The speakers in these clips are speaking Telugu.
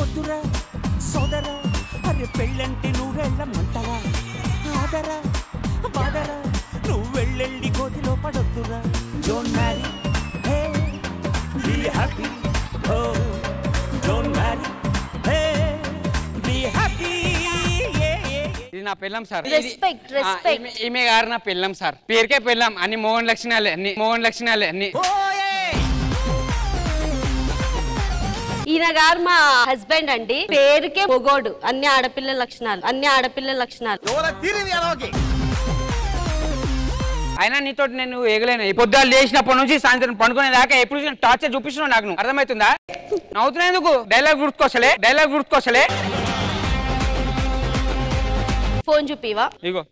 వద్దురా సోదరా అరే పెళ్ళంటే నువ్వెళ్ళమంటరా ఆదరా బాదరా నువ్వు వెళ్ళెళ్ళి గోతిలో పడొద్దురా don't marry hey be happy oh don't marry hey be happy ఇది నా పెళ్ళం సార్ Respect, ఇది- ఆ, respect. ఈమె- ఈమె గారు నా పెళ్ళం సార్ పేరుకే పెళ్ళం అన్ని మోహన్ లక్షణాలే అన్ని మోహన్ లక్షణాలే అన్ని ఈయన గారు మా హస్బెండ్ అండి పేరుకే మొగోడు అన్ని ఆడపిల్ల లక్షణాలు అన్ని ఆడపిల్ల లక్షణాలు అయినా నీతో నేను ఎగలేను ఈ పొద్దులు లేచినప్పటి నుంచి సాయంత్రం పండుకునే దాకా ఎప్పుడు చూసినా టార్చర్ చూపిస్తున్నావు నాకు నువ్వు. అర్థమవుతుందా నవ్వుతున్నా ఎందుకు డైలాగ్ గుర్తుకోసలే డైలాగ్ గుర్తుకోసలే ఫోన్ చూపివా ఇగో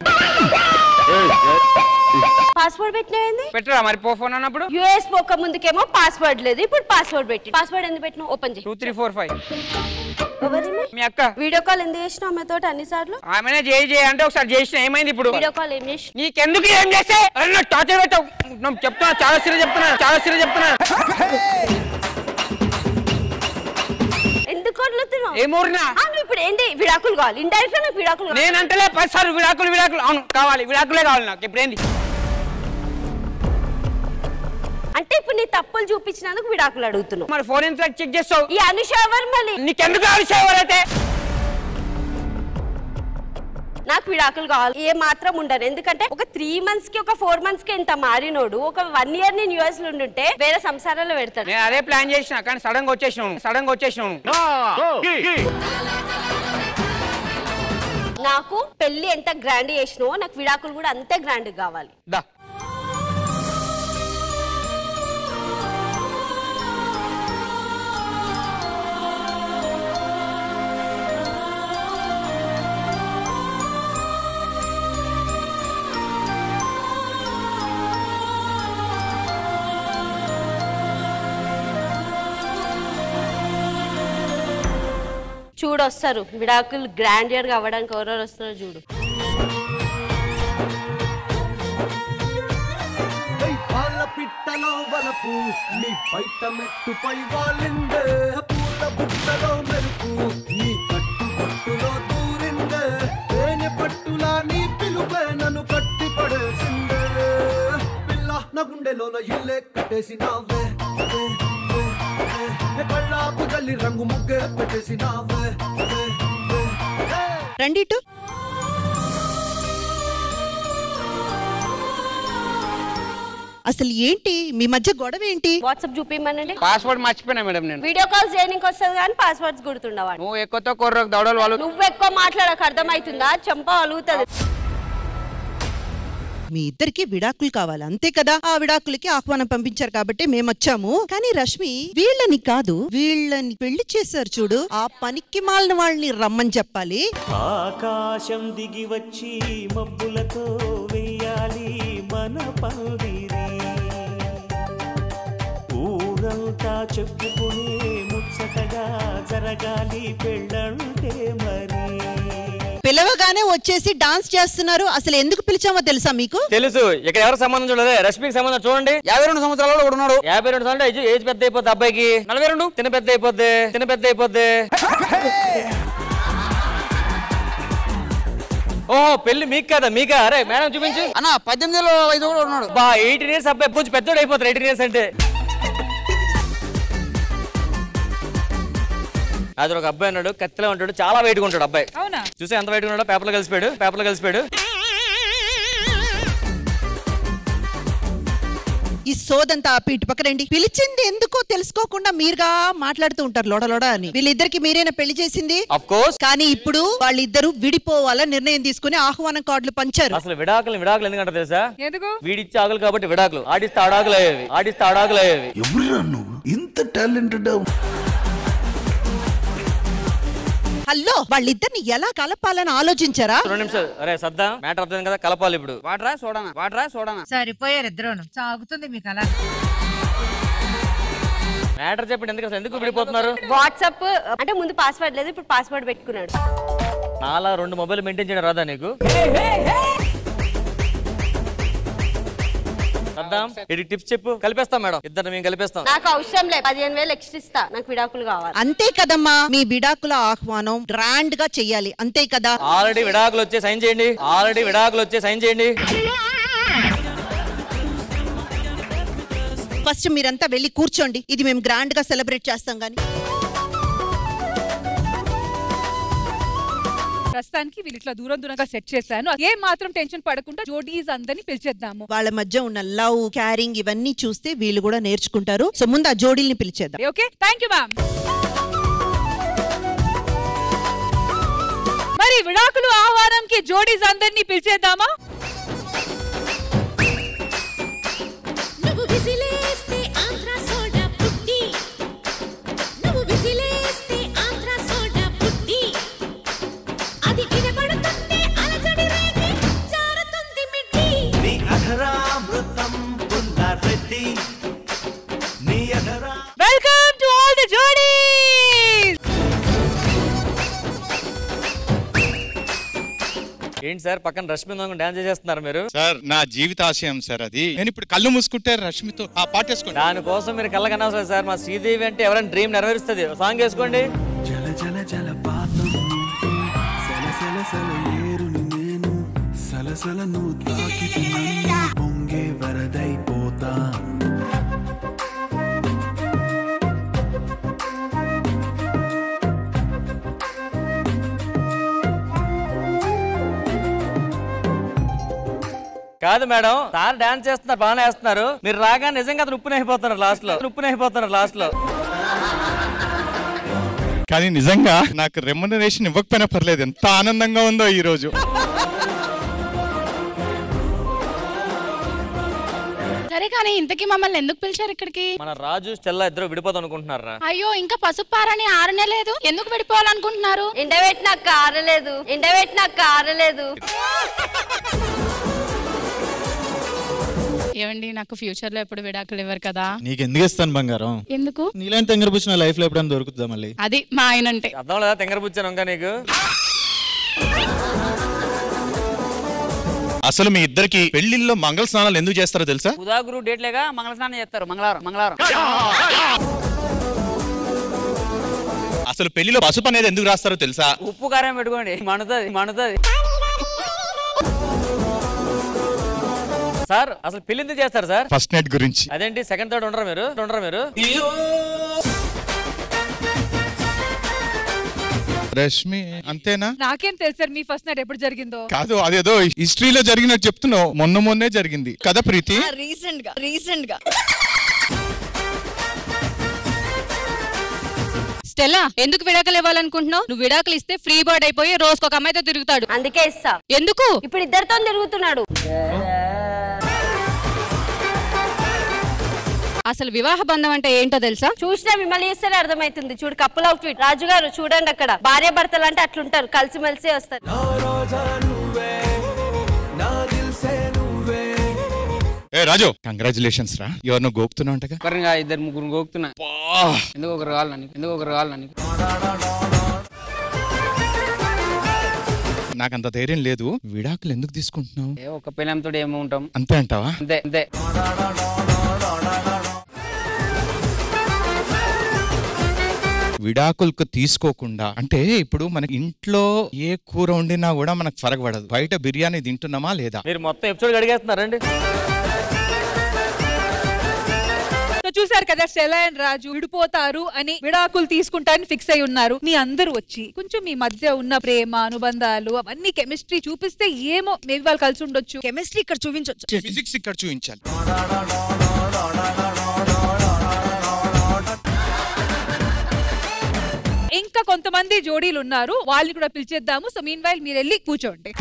పాస్వర్డ్ పెట్టినవేంది పెట్టరా మరి పో ఫోన్ అన్నప్పుడు యుఎస్ పోక ముందుకేమో పాస్వర్డ్ లేదు ఇప్పుడు పాస్వర్డ్ పెట్టి పాస్వర్డ్ ఎందుకు పెట్టినా ఓపెన్ చేయి టూ త్రీ ఫోర్ ఫైవ్ ఎవరిని? మీ అక్క వీడియో కాల్ ఎందుకు చేసినావు ఆమెతో అన్ని సార్లు ఆమెనే చేయి చేయి అంటే ఒకసారి చేసిన ఏమైంది ఇప్పుడు వీడియో కాల్ ఏం చేసి నీకెందుకు ఏం చేస్తే అరే టార్చర్ పెట్టావు నేను చెప్తున్నా చాలా సీరియస్ చెప్తున్నా చాలా సీరియస్ చెప్తున్నా ఎందుకు వదులుతున్నావు ఏం ఊరినా ఆ, నువ్వు ఇప్పుడు ఏంటి విడాకులు కావాలి ఇండైరెక్ట్ గా నాకు విడాకులు కావాలి. నేనంటలే పది సార్లు విడాకులు విడాకులు అవును కావాలి విడాకులే కావాలి నాకు ఇప్పుడు ఏంది అంటే ఇప్పుడు నీ తప్పులు చూపించినందుకు విడాకులు అడుగుతున్నావు మరి ఫోన్ ఎంత చెక్ చేస్తావు ఈ అనుష ఎవరు మళ్ళీ నీకెందుకు ఆలోచేవారైతే నాకు విడాకులు కావాలి ఏ మాత్రం ఉండను ఎందుకంటే ఒక త్రీ మంత్స్ కి ఒక ఫోర్ మంత్స్ కి ఇంత మారినోడు ఒక వన్ ఇయర్ నేను యూఎస్ లో ఉండుంటే వేరే సంసారాల్లో పెడతాడు నేను అదే ప్లాన్ చేసిన కానీ సడన్ గా వచ్చేసినావు సడన్ గా వచ్చేసినావు నాకు పెళ్లి ఎంత గ్రాండ్ చేసినావో నాకు విడాకులు కూడా అంతే గ్రాండ్ కావాలి దా చూడు వస్తారు విడాకులు గ్రాండ్ ఇయర్ అవ్వడానికి ఎవరెవరు వస్తారో చూడు పాల పిట్టలో వలపు నీ బయట మెట్టుపై వాలిందే పూల బుట్టలో మెరుపు నీ కట్టు పట్టులో దూరిందే తేనె పట్టులా నీ పిలుపే నన్ను కట్టి పడేసిందే పిల్ల నా గుండెలోన ఇల్లే కట్టేసినావే వే, వే, వే. ఏ కళ్ళాపు జల్లి రంగు ముగ్గే పెట్టేసినావే వే, వే, వే. రండి ఇటు అసలు ఏంటి మీ మధ్య గొడవ ఏంటి వాట్సాప్ చూపిమనండి పాస్వర్డ్ మర్చిపోయినా మేడం నేను వీడియో కాల్ చేయడానికి వస్తుంది కానీ పాస్వర్డ్స్ గుర్తుండవా నువ్వు ఎక్కువతో కొర్రకు దవడలు వాళ్ళు నువ్వు ఎక్కువ మాట్లాడక అర్థమవుతుందా చెంప అలుగుతుంది మీ ఇద్దరికి విడాకులు కావాలి అంతే కదా ఆ విడాకులకి ఆహ్వానం పంపించారు కాబట్టి మేము వచ్చాము కానీ రష్మి వీళ్ళని కాదు వీళ్ళని పెళ్లి చేశారు చూడు ఆ పనికి మాలిన వాళ్ళని రమ్మని చెప్పాలి ఆకాశం దిగి వచ్చి మబ్బులతో వెయ్యాలి మన పందిరి ఊరంతా చెప్పుకునే ముచ్చటగా జరగాలి పెళ్ళంటే మరి పిలవగానే వచ్చేసి డాన్స్ చేస్తున్నారు అసలు ఎందుకు పిలిచామో తెలుసా మీకు తెలుసు ఇక్కడ ఎవరు సంబంధం చూడలేదు రష్మికి సంబంధం చూడండి యాభై రెండు సంవత్సరాలు కూడా ఉన్నాడు యాభై రెండు సంవత్సరాలు ఏజ్- ఏజ్ పెద్ద అయిపోద్ది అబ్బాయికి నలభై రెండు తిన పెద్ద అయిపోద్ది తిన పెద్ద అయిపోద్ది ఓహో పెళ్లి మీకు కదా మీకా అరే మేడం చూపించు అన్న పద్దెనిమిదిలో ఐదు కూడా ఉన్నాడు బా ఎయిటీన్ ఇయర్స్ అబ్బాయి కొంచెం పెద్దోడు అయిపోతారు ఎయిటీన్ ఇయర్స్ అంటే అది ఒక అబ్బాయి ఉన్నాడు కత్తిలో ఉంటాడు చాలా వెయిట్ ఉంటాడు అబ్బాయి అవునా చూసి ఎంత వెయిట్ ఉన్నాడో పేపర్లో కలిసిపోయాడు పేపర్లో కలిసిపోయాడు ఈ సోదంతా ఆపి ఇటు పక్క రండి పిలిచింది ఎందుకో తెలుసుకోకుండా మీరుగా మాట్లాడుతూ ఉంటారు లోడ లోడ అని వీళ్ళిద్దరికి మీరేనా పెళ్లి చేసింది అఫ్ కోర్స్ కానీ ఇప్పుడు వాళ్ళిద్దరూ విడిపోవాలని నిర్ణయం తీసుకుని ఆహ్వానం కార్డులు పంచారు అసలు విడాకులు విడాకులు ఎందుకంటే తెలుసా ఎందుకు వీడిచ్చే ఆకులు కాబట్టి విడాకులు ఆడిస్తే ఆడాకులు అయ్యేవి ఆడిస్తే ఆడాకులు అయ్యేవి ఎవరురా నువ్వు ఇంత టాలెంటెడ్ హలో వాళ్ళిద్దరిని ఎలా కలపాలని ఆలోచించారా రెండు నిమిషాలు అరే సద్దా మ్యాటర్ అర్థం కదా కలపాలి ఇప్పుడు వాటరా సోడానా వాటరా సోడానా సరిపోయారు ఇద్దరును సాగుతుంది మీకు అలా మ్యాటర్ చెప్పండి ఎందుకు అసలు ఎందుకు విడిపోతున్నారు వాట్సాప్ అంటే ముందు పాస్వర్డ్ లేదు ఇప్పుడు పాస్వర్డ్ పెట్టుకున్నాడు నాలా రెండు మొబైల్ మెయింటైన్ చేయడం రాదా నీకు చేద్దాం ఇది టిప్స్ చెప్పు కలిపేస్తాం మేడం ఇద్దరు మేము కలిపేస్తాం నాకు అవసరం లేదు పదిహేను వేలు ఎక్స్ట్రా ఇస్తా నాకు విడాకులు కావాలి అంతే కదమ్మా మీ విడాకుల ఆహ్వానం గ్రాండ్ గా చెయ్యాలి అంతే కదా ఆల్రెడీ విడాకులు వచ్చే సైన్ చేయండి ఆల్రెడీ విడాకులు వచ్చే సైన్ చేయండి ఫస్ట్ మీరంతా వెళ్ళి కూర్చోండి ఇది మేము గ్రాండ్ గా సెలబ్రేట్ చేస్తాం గానీ ప్రస్తుతానికి వీళ్ళు ఇట్లా దూరం దూరంగా సెట్ చేశాను ఏ మాత్రం టెన్షన్ పడకుండా జోడీస్ అందరినీ పిలిచేద్దాము వాళ్ళ మధ్య ఉన్న లవ్ క్యారింగ్ ఇవన్నీ చూస్తే వీళ్ళు కూడా నేర్చుకుంటారు సో ముందు ఆ జోడీల్ని పిలిచేద్దాం ఓకే థ్యాంక్ యూ మ్యామ్ మరి విడాకులు ఆహ్వానంకి జోడీస్ అందరినీ పిలిచేద్దామా నువ్వు విసిలేస్తే ఆంధ్ర సోడా పుట్టి నువ్వు విసిలేస్తే ఆంధ్ర సోడా పుట్టి అది వినబడుతుంటే అలజడి రేగి జారుతుంది మిట్టి నీ అధరామృతం పుల్లారెడ్డి నీ అధరా వెల్కమ్ టు ఆల్ ది జోడీస్ ఏంటి సార్ పక్కన రష్మి డాన్స్ చేసేస్తున్నారు మీరు సార్ నా జీవితాశయం సార్ అది నేను ఇప్పుడు కళ్ళు మూసుకుంటే రష్మితో ఆ పాట వేసుకోండి దానికోసం మీరు కళ్ళ కనవసరం సార్ మా శ్రీదేవి అంటే ఎవరైనా డ్రీమ్ నెరవేరుస్తుంది సాంగ్ వేసుకోండి జల జల జలపాతం సల సల సల ఏరుని నేను సలసల నువ్వు తాకితే నన్ను పొంగే వరదైపోతా కాదు మేడం సార్ డాన్స్ చేస్తున్నారు బాగానే వేస్తున్నారు మీరు రాగా నిజంగా అతను ఉప్పుని అయిపోతున్నారు లాస్ట్ లో ఉప్పుని అయిపోతున్నారు లాస్ట్ లో కానీ నిజంగా నాకు రెమ్యునరేషన్ ఇవ్వకపోయినా పర్లేదు ఎంత ఆనందంగా ఉందో ఈ రోజు సరే కానీ ఇంతకీ మమ్మల్ని ఎందుకు పిలిచారు ఇక్కడికి మన రాజు స్టెల్లా ఇద్దరు విడిపోతాం అనుకుంటున్నారా అయ్యో ఇంకా పసుపు పారని ఆరనే లేదు ఎందుకు విడిపోవాలనుకుంటున్నారు ఎండబెట్టినాక ఆరలేదు ఎండబెట్టినాక ఆరలేదు ఏమండి నాకు ఫ్యూచర్ లో ఎప్పుడు విడాకులు ఇవ్వరు కదా నీకు ఎందుకు ఇస్తాను బంగారం ఎందుకు నీలాంటి తెంగరపుచ్చిన లైఫ్ లో ఎప్పుడైనా దొరుకుతుందా మళ్ళీ అది మా ఆయన అంటే అర్థం లేదా తెంగరపుచ్చాను ఇంకా నీకు అసలు మీ ఇద్దరికి పెళ్లిల్లో మంగళ స్నానాలు ఎందుకు చేస్తారో తెలుసా ఉదాగురు డేట్ లేగా మంగళ స్నానం చేస్తారు మంగళవారం మంగళవారం అసలు పెళ్లిలో పసుపు అనేది ఎందుకు రాస్తారో తెలుసా ఉప్పు కారం పెట్టుకోండి మణుతుంది మణుతుంది సార్ అసలు పెళ్లి ఎందుకు చేస్తారు సార్ ఫస్ట్ నైట్ గురించి అదేంటి సెకండ్ థర్డ్ ఉండరా మీరు ఉండరా మీరు రష్మి అంతేనా నాకేం తెలుసు సార్ మీ ఫస్ట్ నైట్ ఎప్పుడు జరిగిందో కాదు అదేదో హిస్టరీలో జరిగినట్టు చెప్తున్నావు మొన్న మొన్నే జరిగింది కదా ప్రీతి రీసెంట్ గా రీసెంట్ గా స్టెల్లా ఎందుకు విడాకులు ఇవ్వాలనుకుంటున్నావు నువ్వు విడాకులు ఇస్తే ఫ్రీ బర్డ్ అయిపోయి రోజుకొక ఒక అమ్మాయితో తిరుగుతాడు అందుకే ఇస్తా ఎందుకు ఇప్పుడు ఇద్దరితో తిరుగుతున్నాడు అసలు వివాహ బంధం అంటే ఏంటో తెలుసా చూసినా మిమ్మల్ని చూస్తేనే అర్థమవుతుంది చూడు కప్పుల అవుట్ఫిట్ రాజు గారు చూడండి అక్కడ భార్య భర్తలు అంటే అట్లుంటారు కలిసిమెలిసి వస్తారు నా రోజా నువ్వే నా దిల్సే నువ్వే ఏ రాజు కంగ్రాచులేషన్స్ రా ఎవరినో గోపుతున్నావు అంటగా ఒకరిగా ఇద్దరు ముగ్గురు గోకుతున్నా ఎందుకు ఒకరు కావాలి నన్ను ఎందుకు ఒకరు కావాలి నన్ను నాకంత ధైర్యం లేదు విడాకులు ఎందుకు తీసుకుంటున్నావు ఏ ఒక పిల్లంతో ఏమో ఉంటాం అంతే అంటావా అంతే అంతే విడాకులకు తీసుకోకుండా అంటే ఇప్పుడు మన ఇంట్లో ఏ కూర వండినా కూడా మనకు ఫరక పడదు బయట బిర్యానీ తింటున్నామా లేదా మీరు మొత్తం ఎపిసోడ్ అడిగేస్తున్నారండి సో చూసారు కదా స్టెలా అండ్ రాజు విడిపోతారు అని విడాకులు తీసుకుంటారని ఫిక్స్ అయి ఉన్నారు మీ అందరూ వచ్చి కొంచెం మీ మధ్య ఉన్న ప్రేమ అనుబంధాలు అవన్నీ కెమిస్ట్రీ చూపిస్తే ఏమో మేబీ వాళ్ళు కలిసి ఉండొచ్చు కెమిస్ట్రీ ఇక్కడ చూపించవచ్చు ఫిజిక్స్ ఇక్కడ చూపించాలి ఇంకా కొంతమంది జోడీలు ఉన్నారు వాళ్ళని కూడా పిలిచేద్దాము సో మీన్ వైల్ మీరు వెళ్ళి కూర్చోండి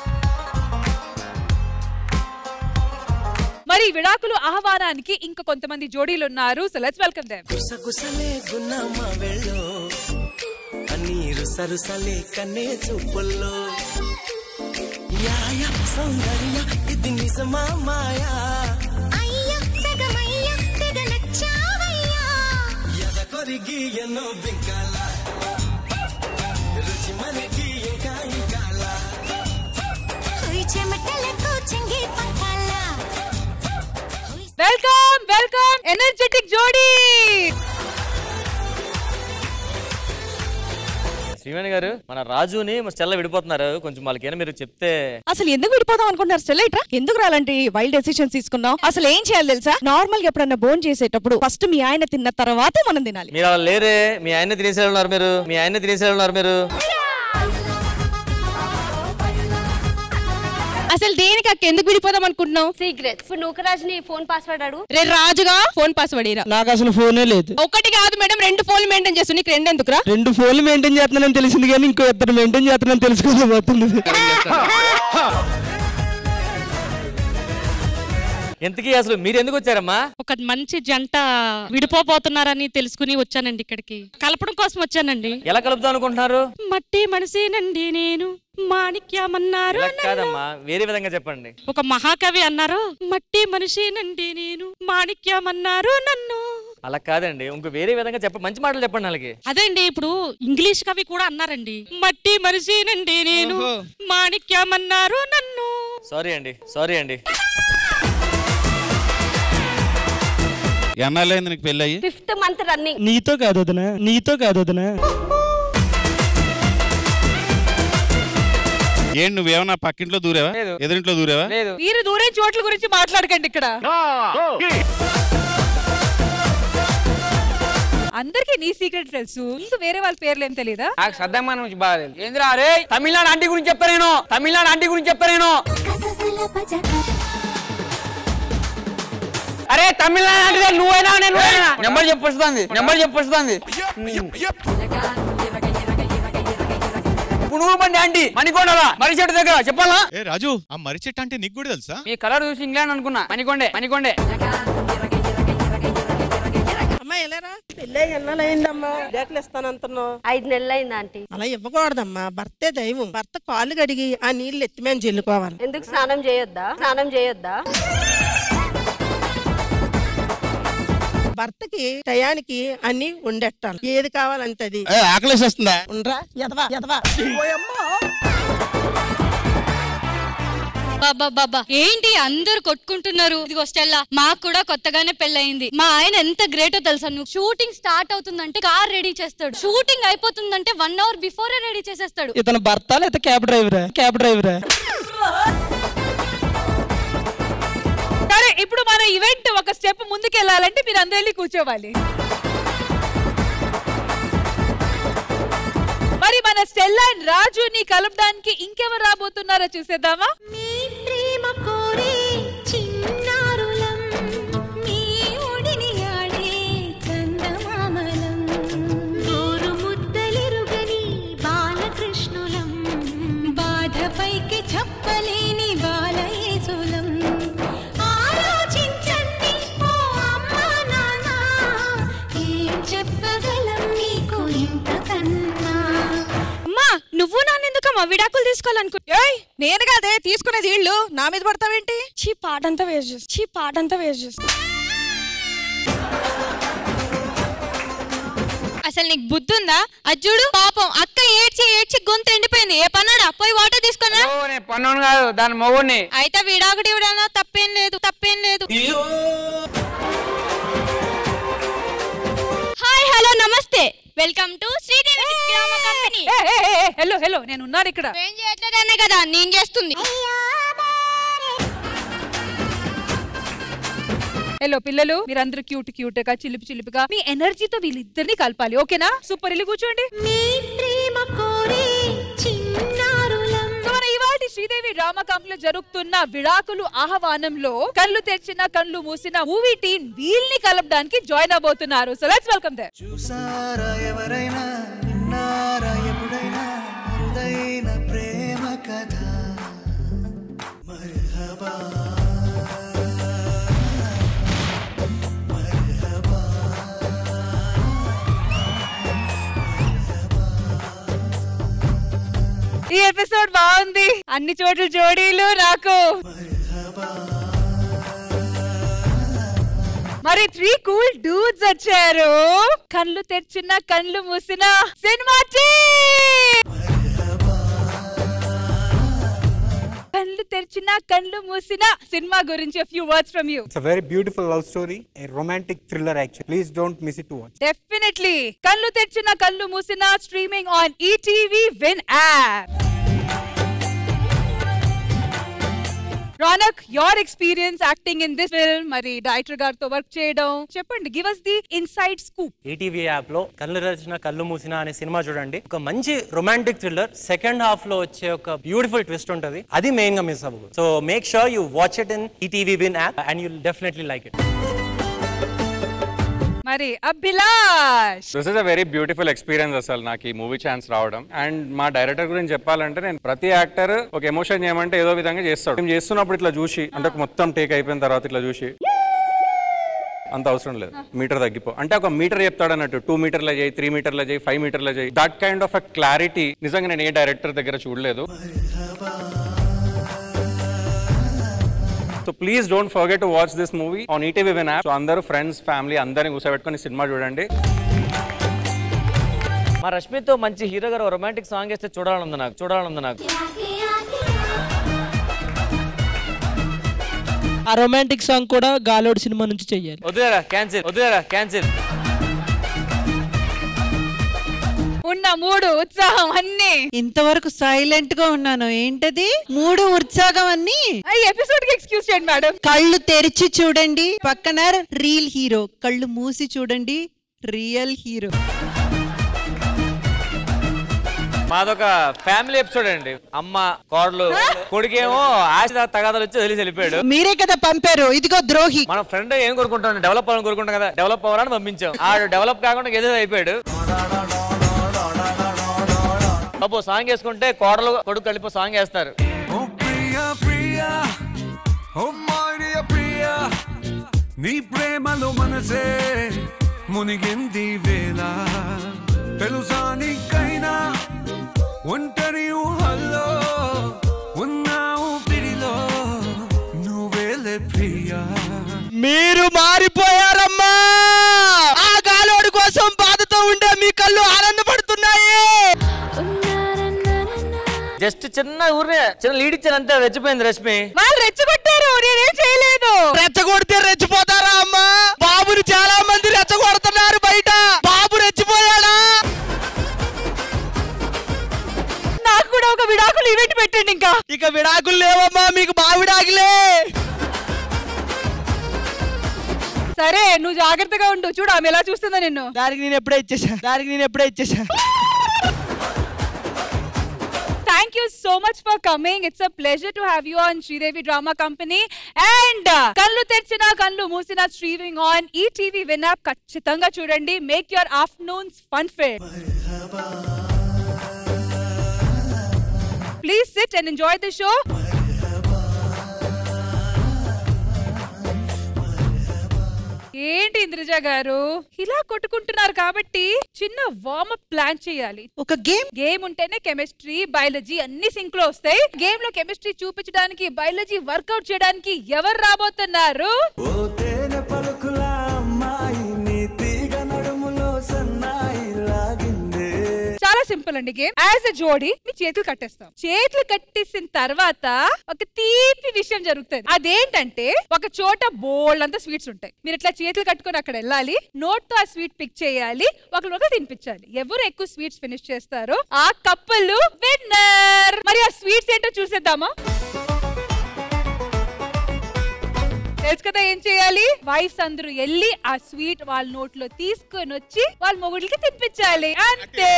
మరి విడాకులు ఆహ్వానానికి ఇంకా కొంతమంది జోడీలు ఉన్నారు సో లెట్స్ వెల్కమ్ దెమ్ గుసగుసలే గున్నమ్మ వెళ్ళు కన్నీరు సరుసలే కన్నే చూపుల్లో యాయ సౌందర్య ఇది నిజమా మాయా అయ్యా సగమయ్యా తెగ నచ్చావయ్యా ఎద కొరిగి ఎన్నో బింకాల రుచి మనకి ఇంకా ఇంకాల హుయ్ చెమటలకు చెంగి పక్కాల హుయ్ వెల్కమ్ వెల్కమ్ ఎనర్జెటిక్ జోడీ శ్రీవేణి గారు మన రాజుని మా స్టెల్ల విడిపోతున్నారు కొంచెం వాళ్ళకి ఏమైనా మీరు చెప్తే అసలు ఎందుకు విడిపోదాం అనుకుంటున్నారు స్టెల్ ఇట్రా ఎందుకు రాలంటే వైల్డ్ డెసిషన్స్ తీసుకున్నాం అసలు ఏం చేయాలి తెలుసా నార్మల్ గా ఎప్పుడన్నా బోన్ చేసేటప్పుడు ఫస్ట్ మీ ఆయన తిన్న తర్వాతే మనం తినాలి మీరు అలా లేరే మీ ఆయన తినేసే ఉన్నారు మీరు మీ ఆయన తినేసే ఉన్నారు మీరు అసలు దేనికి అక్క ఎందుకు విడిపోదాం అనుకుంటున్నావు సీక్రెట్ ఇప్పుడు నూకరాజ్ నీ ఫోన్ పాస్వర్డ్ అడుగు రే రాజుగా ఫోన్ పాస్వర్డ్ ఇరా నాకు అసలు ఫోనే లేదు ఒకటి కాదు మేడం రెండు ఫోన్లు మెయింటైన్ చేస్తు నీకు రెండు ఎందుకురా రెండు ఫోన్లు మెయింటైన్ చేస్తున్నానని తెలిసింది కానీ ఇంకో ఇద్దరు మెయింటైన్ చేస్తున్నానని తెలుసుకోలేకపోతుంది ఎంతకీ అసలు మీరు ఎందుకు వచ్చారమ్మా ఒక మంచి జంట విడిపోబోతున్నారని తెలుసుకుని వచ్చానండి ఇక్కడికి కలపడం కోసం వచ్చానండి ఎలా కలుపుదాం అనుకుంటున్నారు మట్టి మనిషినండి నేను మాణిక్యమన్నారు ఇలా కాదమ్మా వేరే విధంగా చెప్పండి ఒక మహాకవి అన్నారు మట్టి మనిషినండి నేను మాణిక్యమన్నారు నన్ను అలా కాదండి ఇంకో వేరే విధంగా చెప్ప మంచి మాటలు చెప్పండి వాళ్ళకి అదేండి ఇప్పుడు ఇంగ్లీష్ కవి కూడా అన్నారండి మట్టి మనిషినండి నేను మాణిక్యమన్నారు నన్ను సారీ అండి సారీ అండి ఎన్నాళ్ళైంది నీకు పెళ్ళయి ఫిఫ్త్ మంత్ రన్నింగ్ నీతో కాదు వదినా నీతో కాదు వదినా ఏంటి నువ్వేమన్నా పక్కింట్లో దూరేవా ఎదురింట్లో దూరేవా లేదు మీరు దూరే చోట్ల గురించి మాట్లాడకండి ఇక్కడ అందరికి నీ సీక్రెట్ తెలుసు నీకు వేరే వాళ్ళ పేర్లు ఏం తెలియదా నాకు సద్దమ్మ నుంచి బాగా తెలుసు ఏంద్రా అరే తమిళనాడు ఆంటీ గురించి చెప్తా నేను తమిళనాడు ఆంటీ గురించి చెప్తా నేను అరే తమిళనాడు ఆంటీ దగ్గర నువ్వైనా నేను నెంబర్ చెప్పొస్తుంది నెంబర్ చెప్పొస్తుంది పునుగు బండి ఆంటీ మణికొండలా మరి చెట్టు దగ్గర చెప్పాలా ఏ రాజు ఆ మర్రి చెట్టు అంటే నీకు కూడా తెలుసా మీ కలర్ చూసి ఇంగ్లాండ్ అనుకున్నా మణికొండే మణికొండే అమ్మా ఎలారా పెళ్ళి ఎన్నాళ్ళు అయిందమ్మా జాకులు ఇస్తానంటున్నావు ఐదు నెలలు అయింది ఆంటీ అలా ఇవ్వకూడదమ్మా భర్తే దైవం భర్త కాళ్ళు కడిగి ఆ నీళ్ళు ఎత్తి మేము చెల్లుకోవాలి ఎందుకు స్నానం చేయొద్దా స్నానం చేయొద్దా భర్తకి టయానికి అన్ని ఉండెట్టాలి ఏది కావాలంటే అది ఆకలేసేస్తుందా ఉండరా ఎదవా ఎదవా బాబా బాబా ఏంటి అందరు కొట్టుకుంటున్నారు ఇదిగో స్టెల్లా మాకు కూడా కొత్తగానే పెళ్ళయింది మా ఆయన ఎంత గ్రేటో తెలుసా నువ్వు షూటింగ్ స్టార్ట్ అవుతుందంటే కార్ రెడీ చేస్తాడు షూటింగ్ అయిపోతుందంటే వన్ అవర్ బిఫోరే రెడీ చేసేస్తాడు ఇతను భర్త లేదా క్యాబ్ డ్రైవరా క్యాబ్ డ్రైవరా సరే ఇప్పుడు మన ఈవెంట్ ఒక స్టెప్ ముందుకు వెళ్ళాలంటే మీరు అందరూ వెళ్ళి కూర్చోవాలి మరి మన స్టెల్లా అండ్ రాజుని కలపడానికి ఇంకెవరు రాబోతున్నారో చూసేద్దామా ప్రేమ కోరే చిన్నారులం మీ ఒడిని ఆడే చందమామలం నోరు ముద్దలిరుగని బాలకృష్ణులం బాధపైకి చెప్పలేని బాలయేసులం ఆలోచించండి ఓ అమ్మా నాన్న ఏం చెప్పగలం మీకు ఇంతకన్నా అమ్మా నువ్వు నాన్నెందుకమ్మా విడాకులు తీసుకోవాలనుకో ఏయ్ నేను కాదే తీసుకునేది వీళ్ళు నా మీద పడతావేంటి చీ పాటంతా వేస్ట్ చేస్తా చీ పాటంతా వేస్ట్ చేస్తా అసలు నీకు బుద్ధి ఉందా అది చూడు పాపం అక్క ఏడ్చి ఏడ్చి గొంతు ఎండిపోయింది ఏ పన్నాడా పోయి వాటర్ తీసుకున్నా ఓ, నేను పన్నును కాదు దాని మొగుడిని అయితే విడాకుడి ఇవ్వడానా తప్పేం లేదు తప్పేం లేదు హాయ్ హలో నమస్తే welcome to Sridevi drama company hello hello నేను ఉన్నాను ఇక్కడ ఏం చేయట్లేదనే కదా నేను చేస్తుంది హలో పిల్లలు మీరందరూ క్యూట్ క్యూట్ గా చిలిపి చిలిపిగా మీ ఎనర్జీతో వీళ్ళిద్దరిని కలపాలి ఓకేనా సూపర్ ఇల్లు కూర్చోండి ప్రేమ కోరే చిన్నారులం సో మన ఇవాటి శ్రీదేవి డ్రామా కంపెనీలో జరుగుతున్న విడాకులు ఆహ్వానంలో కళ్ళు తెరిచిన కళ్ళు మూసిన మూవీ టీం వీళ్ళని కలపడానికి జాయిన్ అవబోతున్నారు సో లెట్స్ వెల్కమ్ దే చూసారా ఎవరైనా విన్నారా ఎప్పుడైనా అరుదైన ప్రేమ కథ మర్హబా ఈ ఎపిసోడ్ బాగుంది అన్ని చోట్ల జోడీలు నాకు మరి త్రీ కూల్ డూడ్స్ వచ్చారు కళ్ళు తెరిచిన కళ్ళు మూసిన సినిమా team! కళ్ళు తెరిచినా కళ్ళు మూసినా సినిమా గురించి few words from you It's a very beautiful love story, a romantic thriller actually. Please don't miss it to watch. Definitely కళ్ళు తెరిచిన కళ్ళు మూసిన streaming on ETV win app రానక్ your experience acting in this film మరి డైరెక్టర్ గారితో వర్క్ చేయడం చెప్పండి give us the inside scoop ETV app లో కళ్ళు తెరిచిన కళ్ళు మూసిన అనే సినిమా చూడండి ఒక మంచి రొమాంటిక్ థ్రిల్లర్ సెకండ్ హాఫ్ లో వచ్చే ఒక బ్యూటిఫుల్ ట్విస్ట్ ఉంటుంది అది మెయిన్ గా మిస్ అవ్వదు so make sure you watch it in ETV win app and you definitely like it మరి Abhilash this is a very beautiful experience అసలు నాకు ఈ మూవీ ఛాన్స్ రావడం అండ్ మా డైరెక్టర్ గురించి చెప్పాలంటే నేను ప్రతి యాక్టర్ ఒక ఎమోషన్ చేయమంటే ఏదో విధంగా చేస్తాడు మేము చేస్తున్నప్పుడు ఇట్లా చూసి అంటే ఒక మొత్తం టేక్ అయిపోయిన తర్వాత ఇట్లా చూసి అంత అవసరం లేదు మీటర్ తగ్గిపో అంటే ఒక మీటర్ చెప్తాడు అన్నట్టు టూ మీటర్ల చేయి త్రీ మీటర్ల చేయి ఫైవ్ మీటర్ల చేయి that kind of a clarity నిజంగా నేను ఏ డైరెక్టర్ దగ్గర చూడలేదు so please don't forget to watch this movie on ETV win app so అందరూ ఫ్రెండ్స్ ఫ్యామిలీ అందరిని కూర్చోబెట్టుకొని సినిమా చూడండి మా రష్మితో మంచి హీరో గారు రొమాంటిక్ సాంగ్ వేస్తే చూడాలనుంది నాకు చూడాలనుంది నాకు ఆ రొమాంటిక్ సాంగ్ కూడా గాలోడ్ సినిమా నుంచి చెయ్యాలి వదిలేరా క్యాన్సిల్ వదిలేరా క్యాన్సిల్ ఉన్న మూడు ఉత్సాహం అన్ని ఇంతవరకు సైలెంట్ గా ఉన్నాను ఏంటది మూడు ఉత్సాహం అన్ని ఈ ఎపిసోడ్ కి ఎక్స్క్యూజ్ చేయండి మేడం కళ్ళు తెరిచి చూడండి పక్కన రీల్ హీరో కళ్ళు మూసి చూడండి రియల్ హీరో మాదొక ఫ్యామిలీ ఎపిసోడ్ అండి అమ్మ కోడలు కొడుకేమో ఆశ తగాదాలు వచ్చి వదిలేసి వెళ్ళిపోయాడు మీరే కదా పంపారు ఇదిగో ద్రోహి మన ఫ్రెండ్ ఏం కోరుకుంటాం డెవలప్ అవ్వాలని కోరుకుంటాం కదా డెవలప్ అవ్వాలని పంపించాం ఆడు డెవలప్ కాకుండా ఏదో అయిపోయాడు బాబు సాంగ్ వేసుకుంటే కోడలు కొడుకు కలిపి సాంగ్ వేస్తారు ప్రియా ప్రియా ఓ మాడియ ప్రియా నీ ప్రేమలో మనసే మునిగింది వేళ తెలుసా నీకైనా ఒంటరి ఊహల్లో ఉన్నావు పిడిలో నువ్వేలే ప్రియా మీరు మారిపోయారమ్మా ఆ గాలోడు కోసం బాధతో ఉండే మీ కళ్ళు ఆనందపడుతున్నాయి జస్ట్ చిన్న ఊరినే చిన్న లీడ్ ఇచ్చాను అంతే రెచ్చిపోయింది రష్మి వాళ్ళు రెచ్చగొట్టారు నేనేం చేయలేదు రెచ్చగొడితే రెచ్చిపోతారా అమ్మా బాబుని చాలా మంది రెచ్చగొడుతున్నారు బయట బాబు రెచ్చిపోయాడా నాకు కూడా ఒక విడాకులు ఈవెంట్ పెట్టండి ఇంకా ఇక విడాకులు లేవమ్మా మీకు బావిడాకులే సరే నువ్వు జాగ్రత్తగా ఉండు చూడు ఆమె ఎలా చూస్తుందో నిన్ను దానికి నేను ఎప్పుడే ఇచ్చేసా దానికి నేను ఎప్పుడే ఇచ్చేసా thank you so much for coming it's a pleasure to have you on Sridevi drama company and కళ్ళు తెరిచిన కళ్ళు మూసిన streaming on E TV Win app ఖచ్చితంగా చూడండి make your afternoons fun fill please sit and enjoy the show ఏంటి ఇంద్రజ గారు ఇలా కొట్టుకుంటున్నారు కాబట్టి చిన్న వార్మప్ ప్లాన్ చేయాలి ఒక గేమ్ గేమ్ ఉంటేనే కెమిస్ట్రీ బయాలజీ అన్ని సింక్ లో వస్తాయి గేమ్ లో కెమిస్ట్రీ చూపించడానికి బయాలజీ వర్కౌట్ చేయడానికి ఎవరు రాబోతున్నారు ఓ తేనె పలుకుల అమ్మాయి నీ తీగ నడుములో సన్నాయి లాగిందే చాలా సింపుల్ అండి గేమ్ యాజ్ ఎ జోడి మీ చేతులు కట్టేస్తాం చేతులు కట్టేసిన తర్వాత ఒక తీపి విషయం జరుగుతుంది అదేంటంటే ఒక చోట బోల్డ్ అంతా స్వీట్స్ ఉంటాయి మీరు ఇట్లా చేతులు కట్టుకొని అక్కడ వెళ్ళాలి నోట్ తో ఆ స్వీట్ పిక్ చేయాలి ఒకరికి తినిపించాలి ఎవరు ఎక్కువ స్వీట్స్ ఫినిష్ చేస్తారో ఆ కప్పలు విన్నర్ మరి ఆ స్వీట్స్ ఏంటో చూసేద్దామా తెలుసు కదా ఏం చేయాలి వైఫ్స్ అందరూ వెళ్ళి ఆ స్వీట్ వాళ్ళ నోట్లో తీసుకొని వచ్చి వాళ్ళ మొగుడికి తినిపించాలి అంతే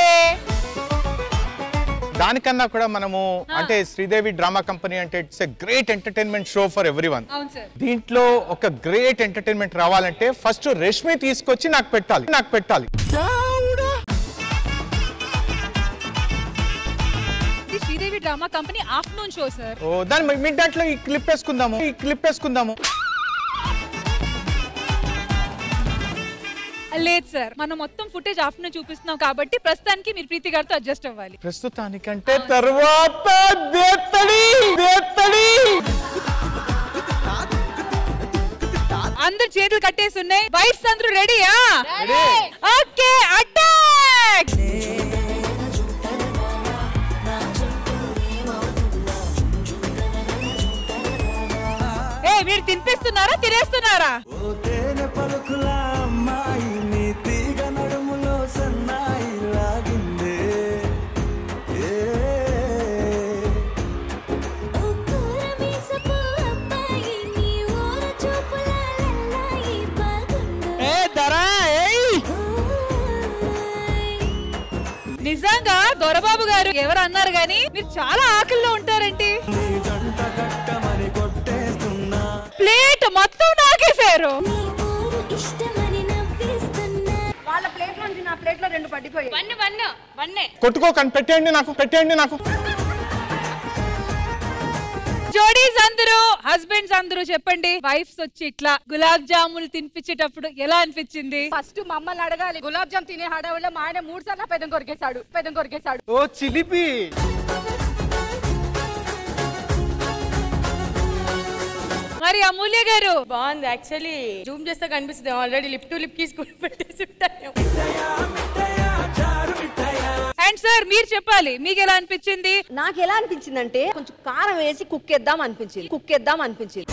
దానికన్నా కూడా మనము అంటే శ్రీదేవి డ్రామా కంపెనీ అంటే it's a great entertainment show for everyone అవును సార్ దీంట్లో ఒక గ్రేట్ ఎంటర్టైన్మెంట్ రావాలంటే ఫస్ట్ రష్మి తీసుకొచ్చి నాకు పెట్టాలి నాకు పెట్టాలి ఇది Sridevi drama company afternoon show sir ఓ దాని మిడ్ దాంట్లో ఈ క్లిప్ వేసుకుందాము ఈ క్లిప్ వేసుకుందాము లేదు సార్ మనం మొత్తం ఫుటేజ్ ఆఫ్టర్నూన్ చూపిస్తున్నాం కాబట్టి ప్రస్తుతానికి మీరు ప్రీతి గారితో అడ్జస్ట్ అవ్వాలి ప్రస్తుతానికంటే తర్వాత దేత్తడి దేత్తడి అందరు చేతులు కట్టేసి ఉన్నాయి వైఫ్స్ అందరూ రెడీయా ఓకే అటాక్ నిజంగా దొరబాబు గారు ఎవరు అన్నారు గాని మీరు చాలా ఆకలిలో ఉంటారండి ప్లేట్ మొత్తం నాకేశారు వాళ్ళ ప్లేట్ నుంచి నా ప్లేట్ లో రెండు పడిపోయాయి వన్ వన్ వన్నే కొట్టుకోకండి పెట్టేయండి నాకు పెట్టేయండి నాకు జోడీస్ అందరూ హస్బెండ్స్ అందరూ చెప్పండి వైఫ్స్ వచ్చి ఇట్లా గులాబ్ జాములు తినిపించేటప్పుడు ఎలా అనిపించింది ఫస్ట్ మమ్మల్ని అడగాలి గులాబ్ జామ్ తినే హడావుల్లో మా ఆయన మూడు సార్లు పెదం కొరికేశాడు పెదం కొరికేశాడు ఓ చిలిపి మరి అమూల్య గారు బాగుంది యాక్చువల్లీ జూమ్ చేస్తే కనిపిస్తుంది ఆల్రెడీ లిప్ టు లిప్ తీసుకుని పెట్టేసి ఉంటాను అండ్ సార్ మీరు చెప్పాలి మీకు ఎలా అనిపించింది నాకు ఎలా అనిపించింది అంటే కొంచెం కారం వేసి కుక్కేద్దాం అనిపించింది కుక్కేద్దాం అనిపించింది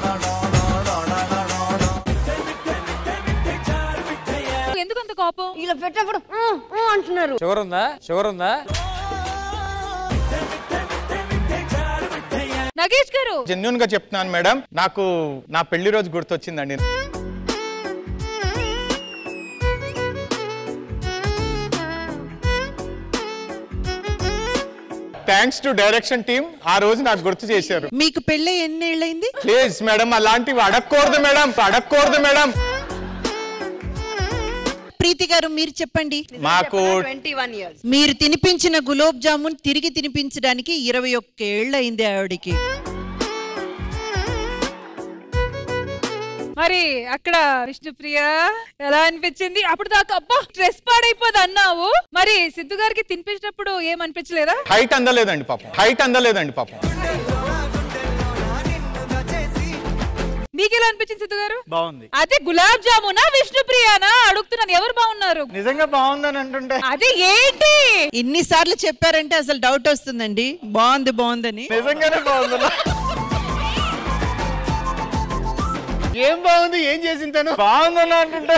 ఎందుకు అంత కోపం ఇలా పెట్టినప్పుడు "ఊ, ఊ" అంటున్నారు షుగర్ ఉందా షుగర్ ఉందా నగేష్ గారు జెన్యున్ గా చెప్తున్నాను మేడం నాకు నా పెళ్లి రోజు గుర్తొచ్చిందండి థ్యాంక్స్ టు డైరెక్షన్ టీమ్ ఆ రోజు నాకు గుర్తు చేశారు మీకు పెళ్ళి ఎన్నేళ్ళైంది ప్లీజ్ మేడం అలాంటివి అడగకూడదు మేడం అడగకూడదు మేడం ప్రీతి గారు మీరు చెప్పండి మాకు ట్వంటీ వన్ ఇయర్స్ మీరు తినిపించిన గులాబ్ జామున్ తిరిగి తినిపించడానికి ఇరవై ఒక్క ఏళ్ళు అయింది ఆవిడికి మరి అక్కడ విష్ణుప్రియ ఎలా అనిపించింది అప్పుడు దాకా అబ్బా స్ట్రెస్ పాడైపోదు అన్నావు మరి సిద్ధు గారికి తినిపించినప్పుడు ఏమనిపించలేదా హైట్ అందలేదండి పాపం హైట్ అందలేదండి పాపం మీకు ఎలా అనిపించింది సిద్ధు గారు బాగుంది అదే గులాబ్ జామునా విష్ణుప్రియానా అడుగుతున్నాను ఎవరు బాగున్నారు నిజంగా బాగుందని అంటుంటే అది ఏంటి ఇన్నిసార్లు చెప్పారంటే అసలు డౌట్ వస్తుందండి బాగుంది బాగుందని నిజంగానే బాగుంది ఏం బాగుంది ఏం చేసింది తను బాగుందని అంటుంటే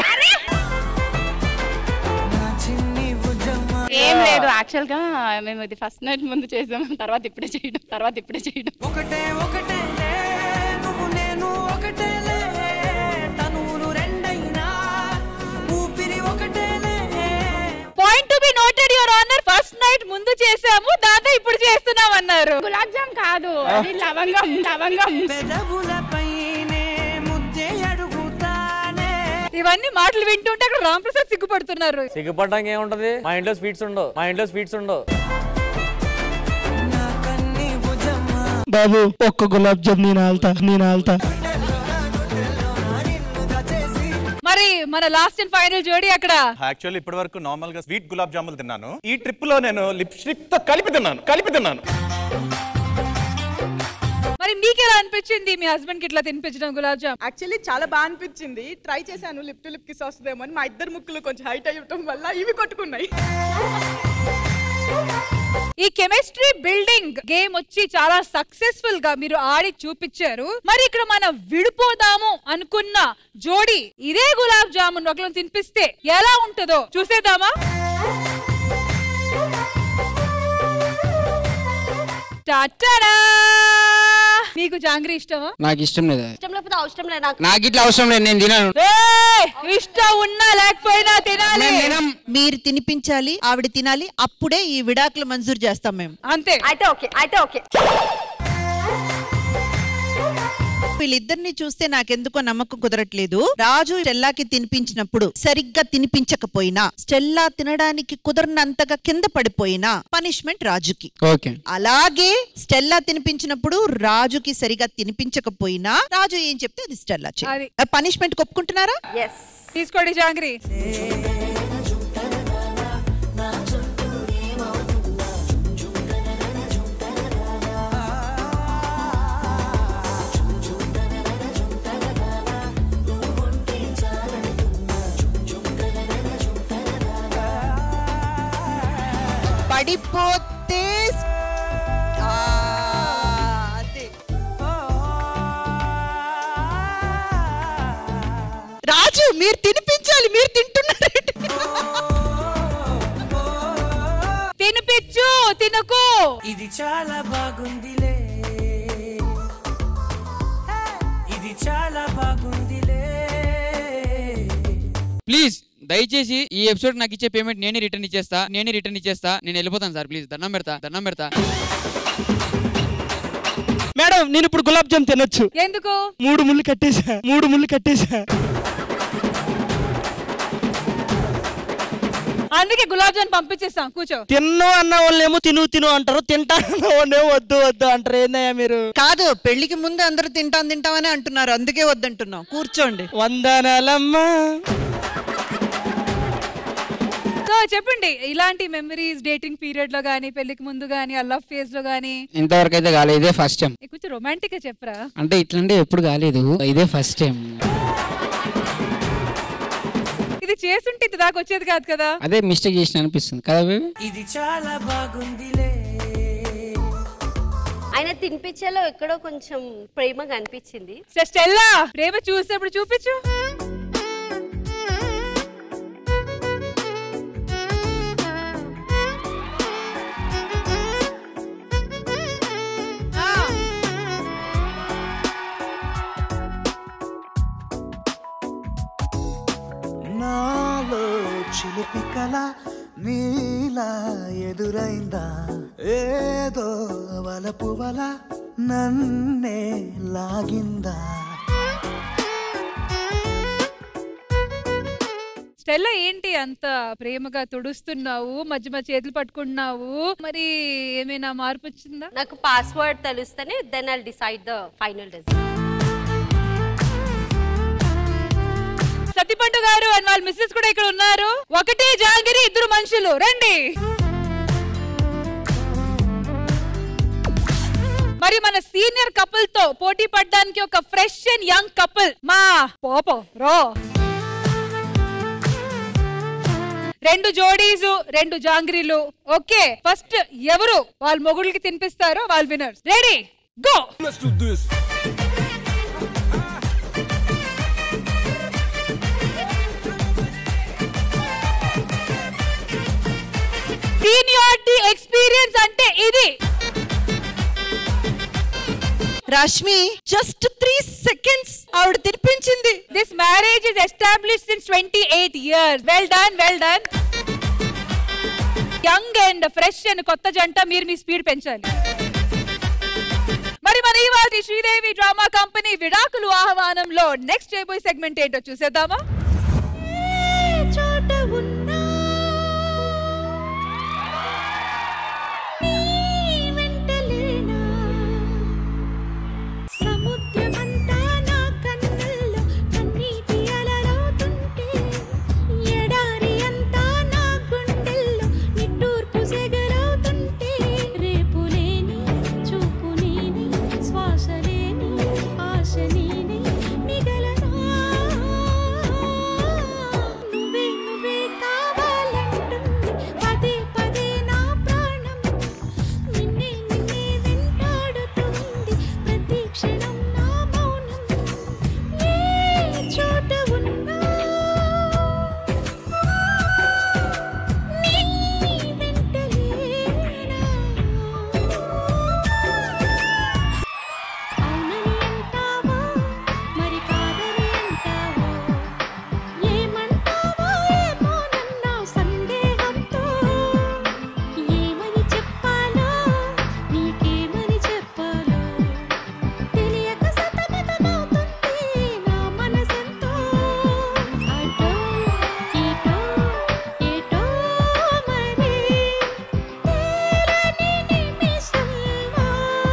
ఏం లేదు యాక్చువల్ గా మేము ఇది ఫస్ట్ నైట్ ముందు చేసాం తర్వాత ఇప్పుడే చేయడం తర్వాత ఇప్పుడే చేయడం ఒకటే ఒకటే నువ్వు నేను ఒకటేలే తనువులు రెండైనా ఊపిరి ఒకటేలే point to be noted your honour first night ముందు చేసాము దాంతో ఇప్పుడు చేస్తున్నాం అన్నారు గులాబ్ జామ్ కాదు అది లవంగం లవంగం పెదవులపైనే ముద్దే అడుగుతానే ఇవన్నీ మాటలు వింటుంటే అక్కడ రామ్ ప్రసాద్ సిగ్గుపడుతున్నారు సిగ్గుపడడానికి ఏముంటది మా ఇంట్లో స్వీట్స్ ఉండవు మా ఇంట్లో స్వీట్స్ ఉండవు బాబు ఒక్క గులాబ్ జామ్ నేను ఆల్తా నేను ఆల్తా మరి మన లాస్ట్ అండ్ ఫైనల్ జోడీ అక్కడ యాక్చువల్లీ ఇప్పటి వరకు నార్మల్ గా స్వీట్ గులాబ్ జాములు తిన్నాను ఈ ట్రిప్ లో నేను లిప్స్టిక్ తో కలిపి తిన్నాను కలిపి తిన్నాను మరి మీకు ఎలా అనిపించింది మీ హస్బెండ్ కి ఇట్లా తినిపించడం గులాబ్ జామ్ యాక్చువల్లీ చాలా బాగా అనిపించింది ట్రై చేశాను లిప్ టు లిప్ కిస్ వస్తుందేమో అని మా ఇద్దరు ముక్కులు కొంచెం హైట్ అయ్యటం వల్ల ఇవి కొట్టుకున్నాయి ఈ కెమిస్ట్రీ బిల్డింగ్ గేమ్ వచ్చి చాలా సక్సెస్ఫుల్ గా మీరు ఆడి చూపించారు మరి ఇక్కడ మనం విడిపోదాము అనుకున్న జోడి ఇదే గులాబ్ జామున్ ఒకళ్ళు తినిపిస్తే ఎలా ఉంటుందో చూసేద్దామా టాటాడా! మీకు జాంగ్రీ ఇష్టమా నాకు ఇష్టం లేదు ఇష్టం లేకపోతే అవసరం లేదు నాకు నాకు ఇట్లా అవసరం లేదు నేను తినను ఏయ్! ఇష్టం ఉన్నా లేకపోయినా తినాలి మీరు తినిపించాలి ఆవిడ తినాలి అప్పుడే ఈ విడాకులు మంజూరు చేస్తాం మేము అంతే అయితే ఓకే అయితే ఓకే వీళ్ళిద్దరిని చూస్తే నాకెందుకో నమ్మకం కుదరట్లేదు రాజు స్టెల్లాకి తినిపించినప్పుడు సరిగ్గా తినిపించకపోయినా స్టెల్లా తినడానికి కుదరనంతగా కింద పడిపోయినా పనిష్మెంట్ రాజుకి ఓకే అలాగే స్టెల్లా తినిపించినప్పుడు రాజుకి సరిగా తినిపించకపోయినా రాజు ఏం చెప్తే అది స్టెల్లా అది. పనిష్మెంట్ ఒప్పుకుంటున్నారా ఎస్ తీసుకోండి జాంగ్రీ పడిపోతే ఆ, అదే. రాజు మీరు తినిపించాలి మీరు తింటున్నారు తినిపించు తినకు ఇది చాలా బాగుందిలే ఇది చాలా బాగుందిలే ప్లీజ్ దయచేసి ఈ ఎపిసోడ్ నాకు ఇచ్చే పేమెంట్ నేనే రిటర్న్ ఇచ్చేస్తా నేనే రిటర్న్ ఇచ్చేస్తా నేను వెళ్ళిపోతాను సార్ ప్లీజ్ దండం పెడతా దండం పెడతా మేడం నేను ఇప్పుడు గులాబ్ జామ్ తినొచ్చు ఎందుకు మూడు ముళ్ళు కట్టేసా మూడు ముళ్ళు కట్టేసా అందుకే గులాబ్ జామ్ పంపించేస్తాం కూర్చో తిన్ను అన్న వాళ్ళేమో తిను తిను అంటారు తింటా అన్న వాళ్ళేమో వద్దు వద్దు అంటారు ఏందయ్యా మీరు కాదు పెళ్లికి ముందు అందరూ తింటాం తింటామని అంటున్నారు అందుకే వద్దంటున్నాం కూర్చోండి వందనాలమ్మా సో చెప్పండి ఇలాంటి మెమరీస్ డేటింగ్ పీరియడ్ లో గానీ పెళ్లికి ముందు గానీ ఆ లవ్ ఫేజ్ లో గానీ ఇంతవరకు అయితే కాలేదు ఇదే ఫస్ట్ టైం ఏ, కొంచెం రొమాంటిక్ గా చెప్పరా అంటే ఇట్లాంటి ఎప్పుడు కాలేదు ఇదే ఫస్ట్ టైం ఇది చేస్తుంటే ఇది దాకా వచ్చేది కాదు కదా అదే మిస్టేక్ చేసిన అనిపిస్తుంది కదా బేబీ ఇది చాలా బాగుందిలే ఆయన తినిపించేలో ఎక్కడో కొంచెం ప్రేమ కనిపించింది స్టెల్లా ప్రేమ చూసేప్పుడు చూపించు నాలో చిలిపి కల నీలా ఎదురైందా ఏదో వలపు వల నన్నే లాగిందా స్టెల్లా ఏంటి అంత ప్రేమగా తుడుస్తున్నావు మధ్య మధ్య చేతులు పట్టుకుంటున్నావు మరి ఏమైనా మార్పు వచ్చిందా నాకు పాస్వర్డ్ తెలిస్తేనే then I decide the final result Sattipandu garu and వాళ్ళ మిస్సెస్ కూడా ఇక్కడ ఉన్నారు ఒకటే జాంగిరి ఇద్దరు మనుషులు రండి మరి మన సీనియర్ కపుల్ తో పోటీ పడడానికి ఒక ఫ్రెష్ అండ్ యంగ్ కపుల్ మా పోపో రో రెండు జోడీస్ రెండు జాంగ్రీలు ఓకే ఫస్ట్ ఎవరు వాళ్ళ మొగుళ్ళకి తినిపిస్తారో వాళ్ళు winners ready go Let's do this. Seniority experience అంటే ఇది రష్మి జస్ట్ త్రీ సెకండ్స్ ఆవిడ తినిపించింది this marriage is established in twenty eight years well done well done young and fresh and కొత్త జంట మీరు మీ స్పీడ్ పెంచాలి మరి మన ఇవాళ శ్రీదేవి డ్రామా కంపెనీ విడాకులు ఆహ్వానంలో నెక్స్ట్ చేయబోయే సెగ్మెంట్ ఏంటో చూసేద్దామా చోట ఉన్నా నీ వెంటలేనా సముద్రమంతా నా కన్నుల్లో కన్నీటి అలలవుతుంటే ఎడారి అంతా నా గుండెల్లో నిట్టూర్పు సెగలవుతుంటే రేపు లేని చూపు నేనే శ్వాస లేని ఆశ నేనే మిగలనా నువ్వే నువ్వే కావాలంటుంది పదే పదే నా ప్రాణం నిన్నే నిన్నే వెంటాడుతుంది ప్రతి క్షణం నా మౌనం ఏ చోట ఉన్నా నీ వెంటలేనా అవునని అంటావా మరి కాదని అంటావా ఏమంటావో ఏమోనన్నా సందేహంతో ఏమని చెప్పాలో నీకేమని చెప్పాలో తెలియక సతమతమవుతుంది నా మనసంతో అటో ఇటో ఎటో మరి తేలని నిమిషంలో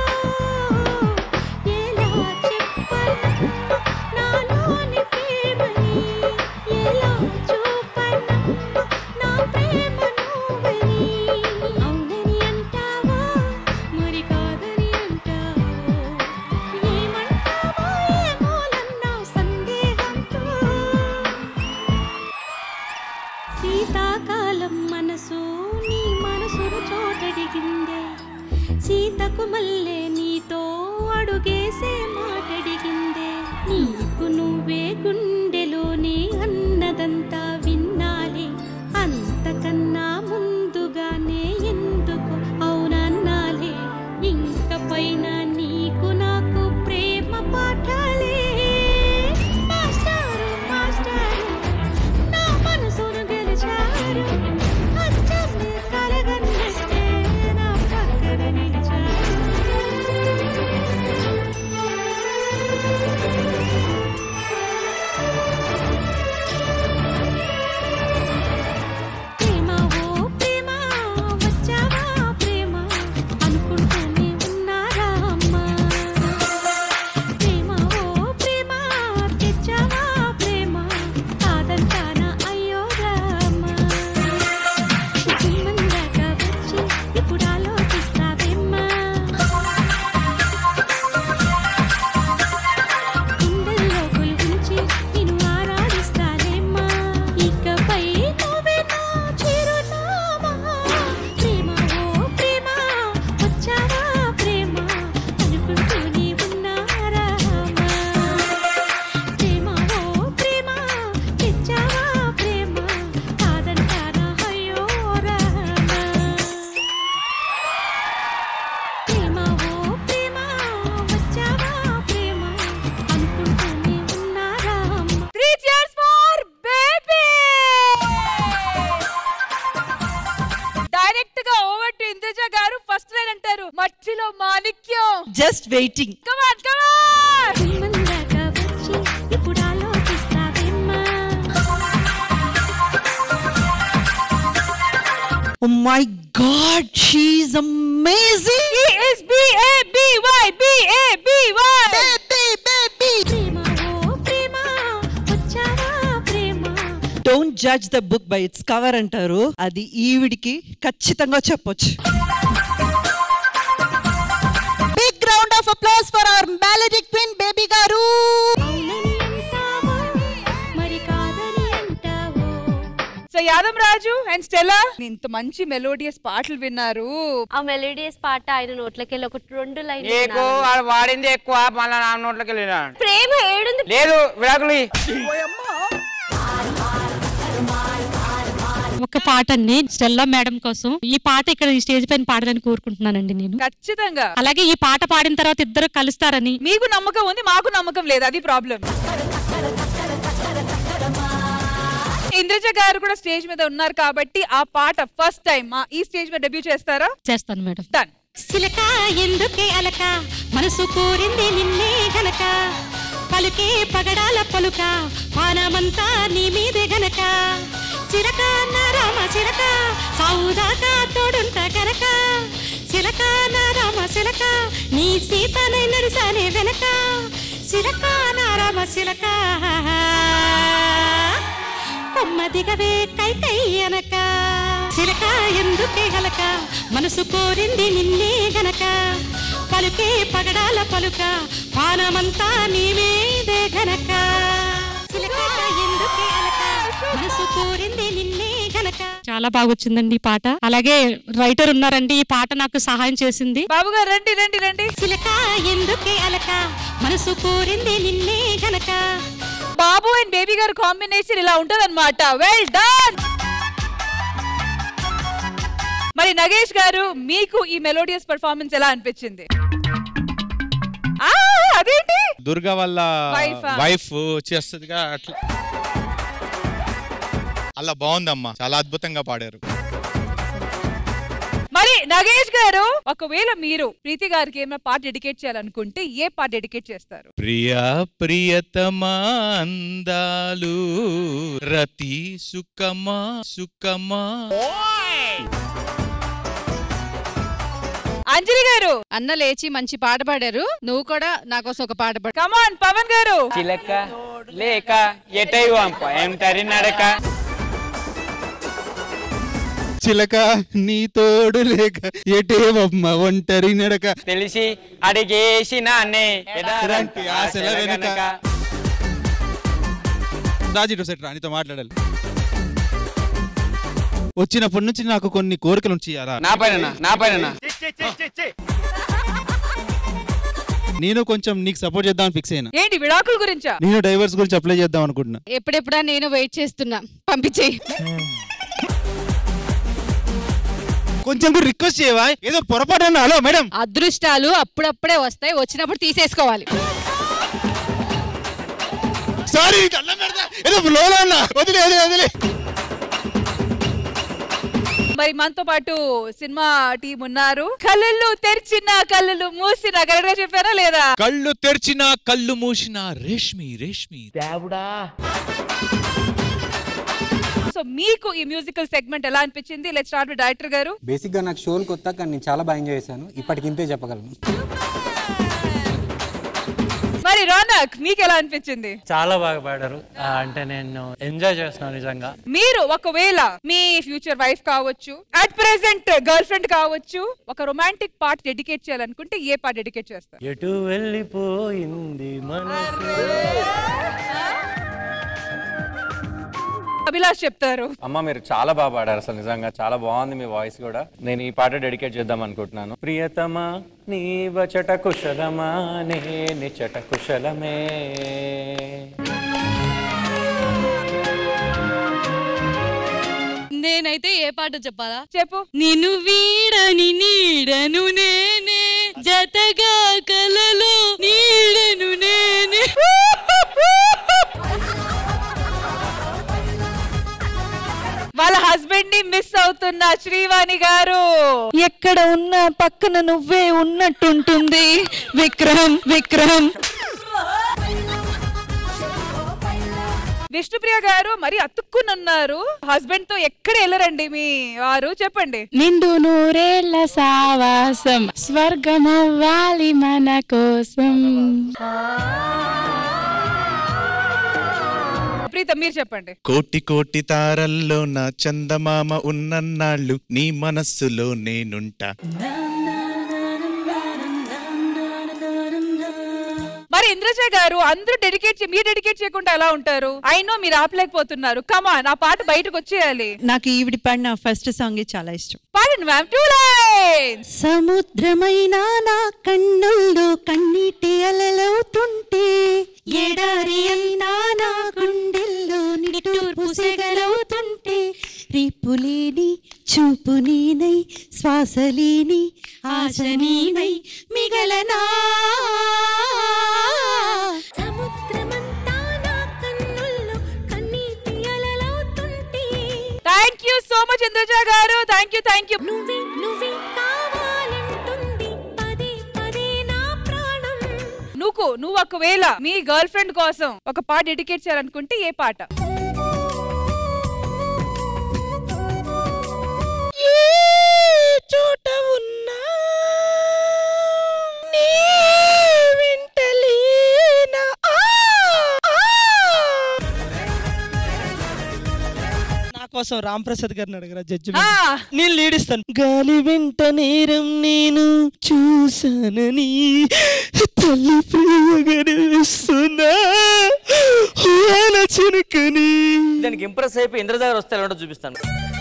ఎలా చెప్పను నాలోని ప్రేమని ఎలా చూపను నా ప్రేమ నువ్వని అవునని అంటావా మరి కాదని అంటావా ఏమంటావో ఏమోలన్నా సందేహంతో శీతాకాలం మనసు నీ మనసును చోటడిగిందే సీతకు మల్లె నీతో అడుగేసే మాటడిగిందే నీకు నువ్వే గుండెలోనే అన్నదంతా విన్నాలే అంతకన్నా ముందుగానే ఎందుకు అవునన్నాలే ఇంక పైన నీకు నాకు ప్రేమ పాఠాలే మాస్టారు మాస్టారు నా మనసు అంటారు మట్టిలో మాణిక్యం జస్ట్ వెయిటింగ్ కమాన్ కమాన్ మందాక వచ్చి ఇప్పుడు ఆలోచిస్తావేమ్మా oh my god she's amazing He is B A B Y B A B Y ప్రేమ ఓ ప్రేమ వచ్చావా ప్రేమ don't judge the book by its cover అంటారు అది ఈవిడికి ఖచ్చితంగా చెప్పొచ్చు big round of applause for our magical queen Baby garu మరి కాదని అంటావో so Yadav Raju and Stella ఇంత మంచి మెలోడియస్ పాటలు విన్నారు ఆ మెలోడియస్ పాట ఆయన నోట్లకెళ్ళి ఒక రెండు లైన్ నీకు వాడు వాడింది ఎక్కువ మళ్ళీ నా నోట్లోకి వెళ్ళినాడు ప్రేమ ఏడుంది లేదు విడాకులు ఇయ్యి. ఒక పాట అండి స్టెల్లా మేడం కోసం ఈ పాట ఇక్కడ ఈ స్టేజ్ పైన పాడాలని కోరుకుంటున్నానండి నేను ఖచ్చితంగా అలాగే ఈ పాట పాడిన తర్వాత ఇద్దరు కలుస్తారని మీకు నమ్మకం ఉంది మాకు నమ్మకం లేదు అది ప్రాబ్లం ఇంద్రజ గారు కూడా స్టేజ్ మీద ఉన్నారు కాబట్టి ఆ పాట ఫస్ట్ టైం ఈ స్టేజ్ మీద డెబ్యూ చేస్తారా చేస్తాను మేడం డన్ సిలక ఎందుకే అలక మనసు కోరింది నిన్నే గనక పలుకే పగడాల పలుక పానమంతా నీ మీదే గనక చిలక నా రామ చిలక సావుదాకా తోడుంట గనక చిలక నా రామ చిలక నీ సీతనై నడిసానే వెనక చిలక నా రామ చిలక కొమ్మ దిగవే కై కై అనక చిలక ఎందుకే గలక మనసు కోరింది నిన్నే గనక పలుకే పగడాల పలుక పానమంతా నీ మీదే గనక చిలక ఎందుకే అలక మనసు కోరింది నిన్నే గనక చాలా బాగా వచ్చిందండి ఈ పాట అలాగే రైటర్ ఉన్నారండి ఈ పాట నాకు సహాయం చేసింది బాబు గారు రండి రండి రండి చిలక ఎందుకే అలక మనసు కోరింది నిన్నే గనక Babu and Baby garu combination ఇలా ఉంటది అనమాట వెల్ డన్ మరి నగేష్ గారు మీకు ఈ మెలోడియస్ పర్ఫార్మెన్స్ ఎలా అనిపించింది ఆ, అదేంటి దుర్గా వాళ్ళ Wife ఆ? వైఫ్ చేస్తుందిగా అట్లా అలా బాగుందమ్మా చాలా అద్భుతంగా పాడారు మరి నగేష్ గారు ఒకవేళ మీరు ప్రీతి గారికి ఏమైనా పాట డెడికేట్ చేయాలనుకుంటే ఏ పాట డెడికేట్ చేస్తారు ప్రియా ప్రియతమా అందాలు రతి సుఖమా సుఖమా అంజలి గారు అన్న లేచి మంచి పాట పాడారు నువ్వు కూడా నా కోసం ఒక పాట పాడు కమాన్ పవన్ గారు చిలక లేక ఎటై వంప ఏం తరి నడక చిలక నీ తోడు లేక ఎటేవమ్మ ఒంటరి నడక తెలిసి అడిగేసినానే ఎలాంటి ఆశల వెనుక రాజీ సెట్ రానితో మాట్లాడాలి వచ్చినప్పటి నుంచి నాకు కొన్ని కోరికలు ఉంచియారా నా పైన నా పైన నేను కొంచెం నీకు సపోర్ట్ చేద్దామని ఫిక్స్ అయినా ఏంటి విడాకుల గురించా నేను డైవర్స్ గురించి అప్లై చేద్దాం అనుకుంటున్నా ఎప్పుడెప్పుడా నేను వెయిట్ చేస్తున్నా పంపించేయి కొంచెం కూడా రిక్వెస్ట్ చేయవా ఏదో పొరపాటు అన్నా హలో మేడం అదృష్టాలు అప్పుడప్పుడే వస్తాయి వచ్చినప్పుడు తీసేసుకోవాలి సారీ ఏదో లోలా అన్నా వదిలే వదిలే వదిలే మరి మనతో పాటు సినిమా టీం ఉన్నారు కళ్ళు తెరిచిన కళ్ళు మూసిన కరెక్ట్ గా చెప్పారా లేదా కళ్ళు తెరిచిన కళ్ళు మూసిన రేష్మి రేష్మి దేవుడా సో మీకు ఈ మ్యూజికల్ సెగ్మెంట్ ఎలా అనిపించింది లెట్ స్టార్ట్ విత్ డైరెక్టర్ గారు బేసిక్గా నాకు షోలు కొత్త కానీ నేను చాలా బాగా ఎంజాయ్ చేశాను ఇప్పటికి ఇంతే చెప్పగలను మరి రోనక్ మీకు ఎలా అనిపించింది చాలా బాగా పాడారు ఆ, అంటే నేను ఎంజాయ్ చేస్తున్నాను నిజంగా మీరు ఒకవేళ మీ ఫ్యూచర్ వైఫ్ కావచ్చు అట్ ప్రెసెంట్ గర్ల్ ఫ్రెండ్ కావచ్చు ఒక రొమాంటిక్ పార్ట్ డెడికేట్ చేయాలనుకుంటే ఏ పార్ట్ డెడికేట్ చేస్తారు ఎటు వెళ్ళిపోయింది మనసు అభిలాష్ చెప్తారు అమ్మ మీరు చాలా బాగా పాడారు అసలు నిజంగా చాలా బాగుంది మీ వాయిస్ కూడా నేను ఈ పాట డెడికేట్ చేద్దాం అనుకుంటున్నాను ప్రియతమా నీ వచట కుశలమా నే నిచట కుశలమే నేనైతే ఏ పాట చెప్పాలా చెప్పు నిన్ను వీడని నీడను నేనే జతగా కలలో నీడను నేనే వాళ్ళ హస్బెండ్ ని మిస్ అవుతున్న శ్రీవాణి గారు ఎక్కడ ఉన్నా పక్కన నువ్వే ఉన్నట్టుంటుంది విక్రమ్ విక్రమ్ విష్ణుప్రియ గారు మరి అతుక్కునున్నారు హస్బెండ్ తో ఎక్కడ వెళ్ళరండి మీ వారు చెప్పండి నిండు నూరేళ్ల సావాసం స్వర్గమవ్వాలి మన కోసం ప్రీత మీరు చెప్పండి కోటి కోటి తారల్లో నా చందమామ ఉన్నన్నాళ్ళు నీ మనస్సులో నేనుంటా మరి ఇంద్రజ గారు అందరూ డెడికేట్ మీరు డెడికేట్ చేయకుండా ఎలా ఉంటారు ఐ నో మీరు ఆపలేకపోతున్నారు కమా నా పాట బయటకు వచ్చేయాలి నాకు ఈవిడి పాడిన ఫస్ట్ సాంగ్ చాలా ఇష్టం పాడండి మ్యామ్ టూ లైన్స్ సముద్రమైన నా కన్నుల్లో కన్నీటి అలలవుతుంటే ఎడారి అయినా నా గుండెల్లో నిట్టూర్పు సెగలవుతుంటే రీపులేని చూపు నీనై శ్వాస లేని ఆశ నీనై మిగలనా thank you so much Indraja garu thank you thank you నువ్వు నువ్వు ఒకవేళ మీ గర్ల్ ఫ్రెండ్ కోసం ఒక పాట డెడికేట్ చేయాలనుకుంటే ఏ పాట చోట ఉన్నా నీ వింటలేనా నా కోసం రామ్ ప్రసాద్ గారిని అడగరా జడ్జి ఆ. నేను లీడ్ ఇస్తాను గాలి వెంట నేరం నేను చూసానని తల్లి ప్రియగనిస్తున్నా చినుకని దానికి ఇంప్రెస్ అయిపోయి ఇంద్రజ గారు వస్తే ఎలా ఉంటుందో చూపిస్తాను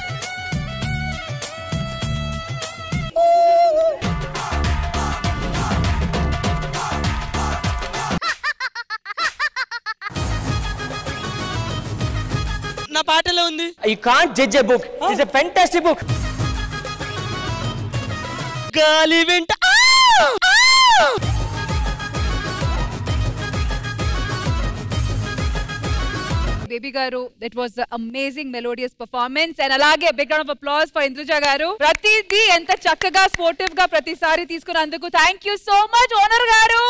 నా పాటలో ఉంది you can't judge a book it's a fantastic book గాలి వెంట Baby garu that was amazing melodious performance and అలాగే big round of applause for Indraja garu ప్రతిదీ ఎంత చక్కగా స్పోర్టివ్ గా ప్రతిసారి తీసుకున్నందుకు thank you so much owner garu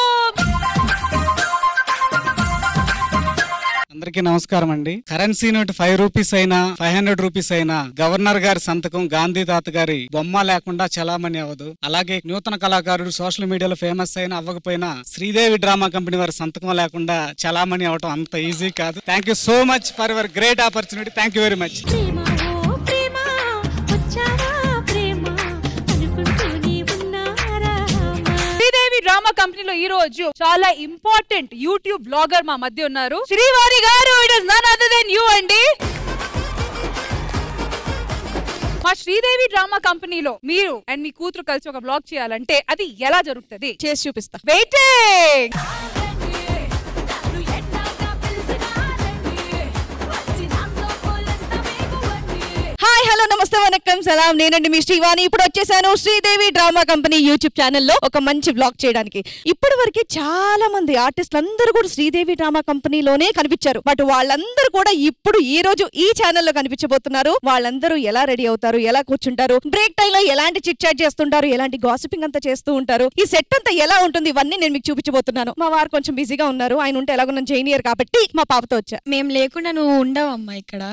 అందరికీ నమస్కారం అండి కరెన్సీ నోట్ ఫైవ్ రూపీస్ అయినా ఫైవ్ హండ్రెడ్ రూపీస్ అయినా గవర్నర్ గారి సంతకం గాంధీ తాత గారి బొమ్మ లేకుండా చలామణి అవ్వదు అలాగే నూతన కళాకారుడు సోషల్ మీడియాలో ఫేమస్ అయినా అవ్వకపోయినా శ్రీదేవి డ్రామా కంపెనీ వారి సంతకం లేకుండా చలామణి అవటం అంత ఈజీ కాదు thank you so much for your great opportunity thank you very much Sridevi drama కంపెనీలో ఈ రోజు చాలా ఇంపార్టెంట్ యూట్యూబ్ బ్లాగర్ మా మధ్య ఉన్నారు శ్రీవారి గారు it is none other than you అండి మా శ్రీదేవి డ్రామా కంపెనీలో మీరు అండ్ మీ కూతురు కలిసి ఒక బ్లాగ్ చేయాలంటే అది ఎలా జరుగుతుంది చేసి చూపిస్తా వెయిటింగ్ హాయ్ హలో నమస్తే వనక్కం సలాం నేనండి మీ శ్రీవాణి ఇప్పుడు వచ్చేసాను శ్రీదేవి డ్రామా కంపెనీ యూట్యూబ్ ఛానల్లో ఒక మంచి బ్లాగ్ చేయడానికి ఇప్పటి వరకు చాలా మంది ఆర్టిస్టులు అందరూ కూడా శ్రీదేవి డ్రామా కంపెనీలోనే కనిపించారు బట్ వాళ్ళందరూ కూడా ఇప్పుడు ఈ రోజు ఈ ఛానల్లో కనిపించబోతున్నారు వాళ్ళందరూ ఎలా రెడీ అవుతారు ఎలా కూర్చుంటారు బ్రేక్ టైం లో ఎలాంటి చిట్ చాట్ చేస్తుంటారు ఎలాంటి గాసిపింగ్ అంతా చేస్తూ ఉంటారు ఈ సెట్ అంతా ఎలా ఉంటుంది ఇవన్నీ నేను మీకు చూపించబోతున్నాను మా వారు కొంచెం బిజీగా ఉన్నారు ఆయన ఉంటే ఎలాగో నన్ను చేయనియరు కాబట్టి మా పాపతో వచ్చా మేము లేకుండా నువ్వు ఉండవమ్మా ఇక్కడ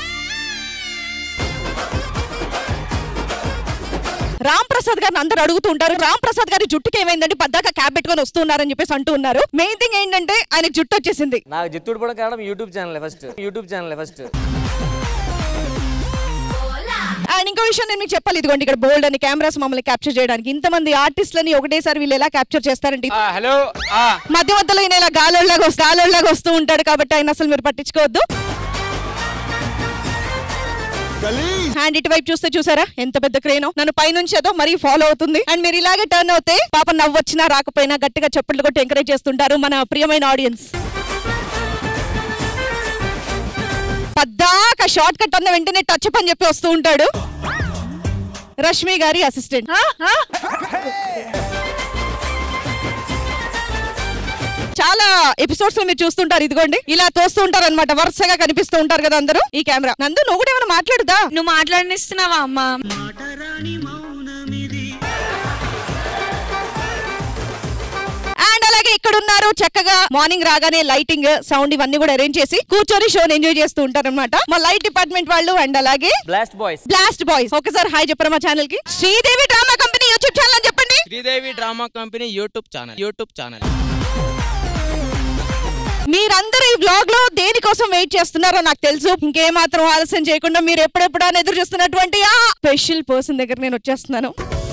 రామ్ ప్రసాద్ గారిని అందరూ అడుగుతూ ఉంటారు రామ్ ప్రసాద్ గారి జుట్టుకి ఏమైందంటే పద్దాక క్యాబ్ పెట్టుకొని వస్తున్నారని చెప్పేసి అంటూ ఉన్నారు మెయిన్ థింగ్ ఏంటంటే ఆయనకి జుట్టు వచ్చేసింది నాకు జిత్తుడు పడడం కారణం YouTube channel first YouTube channel first and ఇంకో విషయం నేను మీకు చెప్పాలి ఇదిగోండి ఇక్కడ బోల్డ్ అని కెమెరాస్ మమ్మల్ని క్యాప్చర్ చేయడానికి ఇంతమంది ఆర్టిస్టులని ఒకటేసారి వీళ్ళు ఎలా క్యాప్చర్ చేస్తారండి హలో మధ్య మధ్యలో ఈయన ఇలా గాలోళ్ళగా వస్తూ గాలోళ్ళగా వస్తూ ఉంటాడు కాబట్టి ఆయన అసలు మీరు పట్టించుకోవద్దు హ్యాండ్ ఇటువైపు చూస్తే చూసారా ఎంత పెద్ద క్రేనో నన్ను పైనుంచి ఏదో మరీ ఫాలో అవుతుంది అండ్ మీరు ఇలాగే టర్న్ అవుతే పాప నవ్వొచ్చినా రాకపోయినా గట్టిగా చప్పట్లు కొట్టి ఎంకరేజ్ చేస్తుంటారు మన ప్రియమైన ఆడియన్స్ పద్దాక షార్ట్ కట్ అన్న వెంటనే టచ్ అప్ అని చెప్పి వస్తూ ఉంటాడు రష్మి గారి అసిస్టెంట్ చాలా ఎపిసోడ్స్ లో మీరు చూస్తుంటారు ఇదిగోండి ఇలా తోస్తూ ఉంటారు అనమాట వరుసగా కనిపిస్తూ ఉంటారు కదా అందరూ ఈ కెమెరా నందు నువ్వు కూడా ఏమైనా మాట్లాడుదా నువ్వు మాట్లాడిస్తున్నావా అమ్మా అండ్ అలాగే ఇక్కడ ఉన్నారు చక్కగా మార్నింగ్ రాగానే లైటింగ్ సౌండ్ ఇవన్నీ కూడా అరేంజ్ చేసి కూర్చొని షోని ఎంజాయ్ చేస్తూ ఉంటారు అనమాట మా లైట్ డిపార్ట్మెంట్ వాళ్ళు అండ్ అలాగే బ్లాస్ట్ బాయ్స్ బ్లాస్ట్ బాయ్స్ ఒకసారి హాయ్ చెప్పరా మా ఛానల్ కి Sridevi drama company YouTube channel అని చెప్పండి Sridevi drama company YouTube channel YouTube channel మీరందరూ ఈ బ్లాగ్ లో దేనికోసం వెయిట్ చేస్తున్నారో నాకు తెలుసు ఇంకేమాత్రం ఆలస్యం చేయకుండా మీరు ఎప్పుడెప్పుడు అని ఎదురు చూస్తున్నటువంటి ఆ స్పెషల్ పర్సన్ దగ్గర నేను వచ్చేస్తున్నాను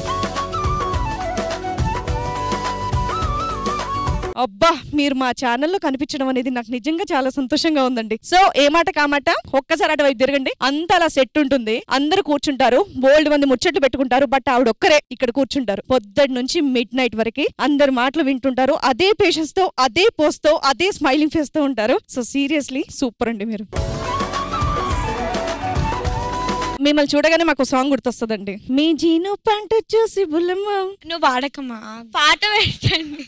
అబ్బా మీరు మా ఛానల్లో కనిపించడం అనేది నాకు నిజంగా చాలా సంతోషంగా ఉందండి సో ఏ మాట కామాట ఒక్కసారి అటువైపు తిరగండి అంత అలా సెట్ ఉంటుంది అందరూ కూర్చుంటారు బోల్డ్ మంది ముచ్చట్లు పెట్టుకుంటారు బట్ ఆవిడ ఒక్కరే ఇక్కడ కూర్చుంటారు పొద్దుటి నుంచి మిడ్ నైట్ వరకు అందరి మాటలు వింటుంటారు అదే పేషెన్స్ తో అదే పోస్ తో అదే స్మైలింగ్ ఫేస్ తో ఉంటారు సో సీరియస్లీ సూపర్ అండి మీరు మిమ్మల్ని చూడగానే మాకు సాంగ్ గుర్తొస్తుందండి మీ జీను పంట చూసి బుల్లమ్మ నువ్వు వాడకమ్మా పాట పెట్టండి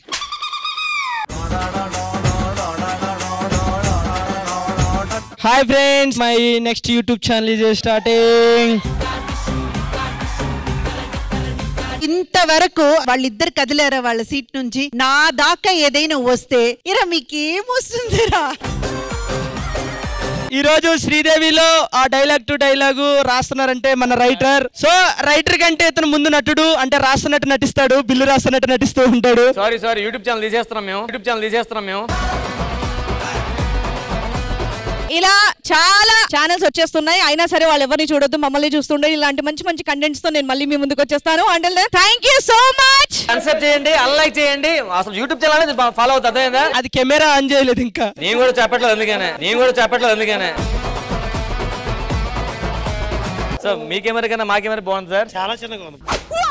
hi friends my next YouTube channel is starting ఇంతవరకు వాళ్ళిద్దరు కదిలారా వాళ్ళ సీట్ నుంచి నా దాకా ఏదైనా వస్తే ఇరా మీకేం వస్తుందిరా ఈ రోజు శ్రీదేవిలో ఆ డైలాగ్ టు డైలాగ్ రాస్తున్నారంటే మన రైటర్ సో రైటర్ కంటే ఇతను ముందు నటుడు అంటే రాస్తున్నట్టు నటిస్తాడు బిల్లు రాస్తున్నట్టు నటిస్తూ ఉంటాడు సారీ సారీ యూట్యూబ్ ఛానల్ తీసేస్తున్నాం మేము యూట్యూబ్ ఛానల్ తీసేస్తున్నాం మేము ఇలా చాలా ఛానల్స్ వచ్చేస్తున్నాయి అయినా సరే వాళ్ళు ఎవరిని చూడొద్దు మమ్మల్ని చూస్తుండే ఇలాంటి మంచి మంచి కంటెంట్స్ తో నేను మళ్ళీ మీ ముందుకు వచ్చేస్తాను and thank you so much concept చేయండి అన్లైక్ చేయండి అసలు యూట్యూబ్ ఛానల్ అనేది ఫాలో అవుతుంది అర్థమైందా అది కెమెరా ఆన్ చేయలేదు ఇంకా నేను కూడా చెప్పట్లేదు అందుకనే నేను కూడా చెప్పట్లేదు అందుకనే సో మీ కెమెరా కన్నా మా కెమెరా బాగుంది సార్ చాలా చిన్నగా ఉంది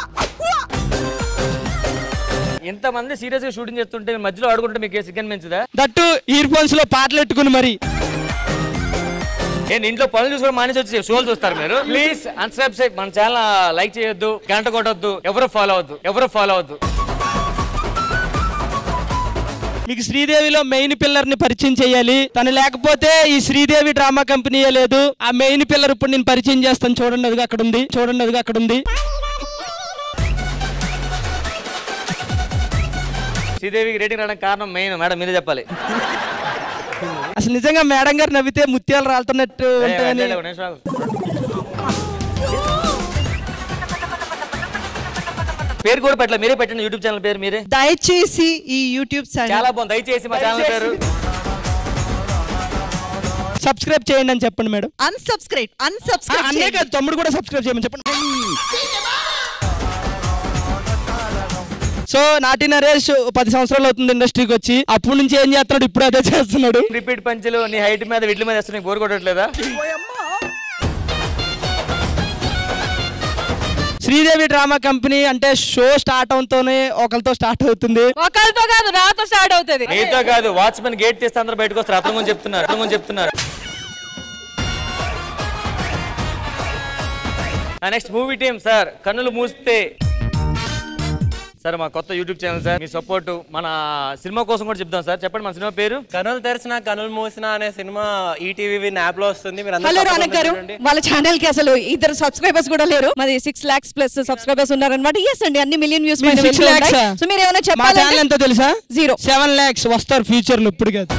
ఇంతమంది సీరియస్ గా షూటింగ్ చేస్తుంటే మీరు మధ్యలో ఆడుకుంటే మీకు సిగ్గన్ మంచిదా దట్టు ఇయర్ ఫోన్స్ లో పాటలు పెట్టుకుని మరి ఏంటి ఇంట్లో పనులు చూసుకోవడం మానేసి వచ్చి షోలు చూస్తారు మీరు ప్లీజ్ అన్సబ్స్క్రైబ్ మన ఛానల్ లైక్ చేయొద్దు గంట కొట్టొద్దు ఎవరు ఫాలో అవద్దు ఎవరు ఫాలో అవద్దు మీకు శ్రీదేవిలో మెయిన్ పిల్లర్ ని పరిచయం చేయాలి తను లేకపోతే ఈ శ్రీదేవి డ్రామా కంపెనీయే లేదు ఆ మెయిన్ పిల్లర్ ఇప్పుడు నేను పరిచయం చేస్తాను చూడండి అదిగా అక్కడ ఉంది చూడండి అదిగా అక్కడ ఉంది శ్రీదేవికి రేటింగ్ రావడానికి కారణం మెయిన్ మేడం మీరే చెప్పాలి అసలు నిజంగా మేడం గారు నవ్వితే ముత్యాలు రాలుతున్నట్టు ఏ, ఉంటాయని అట్లే, ఒక నిమిషం ఆగు. పేరు కూడా పెట్టలే మీరే పెట్టండి యూట్యూబ్ ఛానల్ పేరు మీరే దయచేసి ఈ యూట్యూబ్ ఛానల్ చాలా బాగుంది దయచేసి మా ఛానల్ పేరు సబ్స్క్రైబ్ చేయండి అని చెప్పండి మేడం అన్సబ్స్క్రైబ్ అన్సబ్స్క్రైబ్ అన్నే కాదు తమ్ముడు కూడా సబ్స్క్రైబ్ చేయమని చెప్పండి సో నాటి నరేష్ పది సంవత్సరాలు అవుతుంది ఇండస్ట్రీకి వచ్చి అప్పటి నుంచి ఏం చేస్తున్నాడు ఇప్పుడు అదే చేస్తున్నాడు రిపీట్ పంచులు నీ హైట్ మీద వీటి మీద వేస్తే నీకు బోర్ కొట్టట్లేదా శ్రీదేవి డ్రామా కంపెనీ అంటే షో స్టార్ట్ అవుతూనే ఒకరితో స్టార్ట్ అవుతుంది ఒకరితో కాదు నాతో స్టార్ట్ అవుతుంది నీతో కాదు వాచ్మెన్ గేట్ తీస్తే అందరూ బయటకు వస్తారు అర్థం గురించి చెప్తున్నారు అర్థం గురించి చెప్తున్నారు నెక్స్ట్ మూవీ టీమ్ సార్ కన్నులు మూస్తే సార్ మా కొత్త యూట్యూబ్ ఛానల్ సార్ మీ సపోర్ట్ మన సినిమా కోసం కూడా చెప్తాం సార్ చెప్పండి మన సినిమా పేరు కనులు తెరిచిన కనులు మూసిన అనే సినిమా ఈటీవీ విన్ యాప్ లో వస్తుంది మీరు అందరూ హలో తప్పకుండా రానక్ గారు చూడండి. వాళ్ళ ఛానల్ కి అసలు ఇద్దరు సబ్స్క్రైబర్స్ కూడా లేరు మాది సిక్స్ లాక్స్ ప్లస్ సబ్స్క్రైబర్స్ ఉన్నారనమాట ఎస్ అండి అన్ని మిలియన్ వ్యూస్ మీరు six lakhs ఆ? సో మీరు ఏమైనా మా ఛానల్ చెప్పాలంటే ఎంతో తెలుసా జీరో సెవెన్ లాక్స్ వస్తారు ఫ్యూచర్ లో ఇప్పుడు కాదు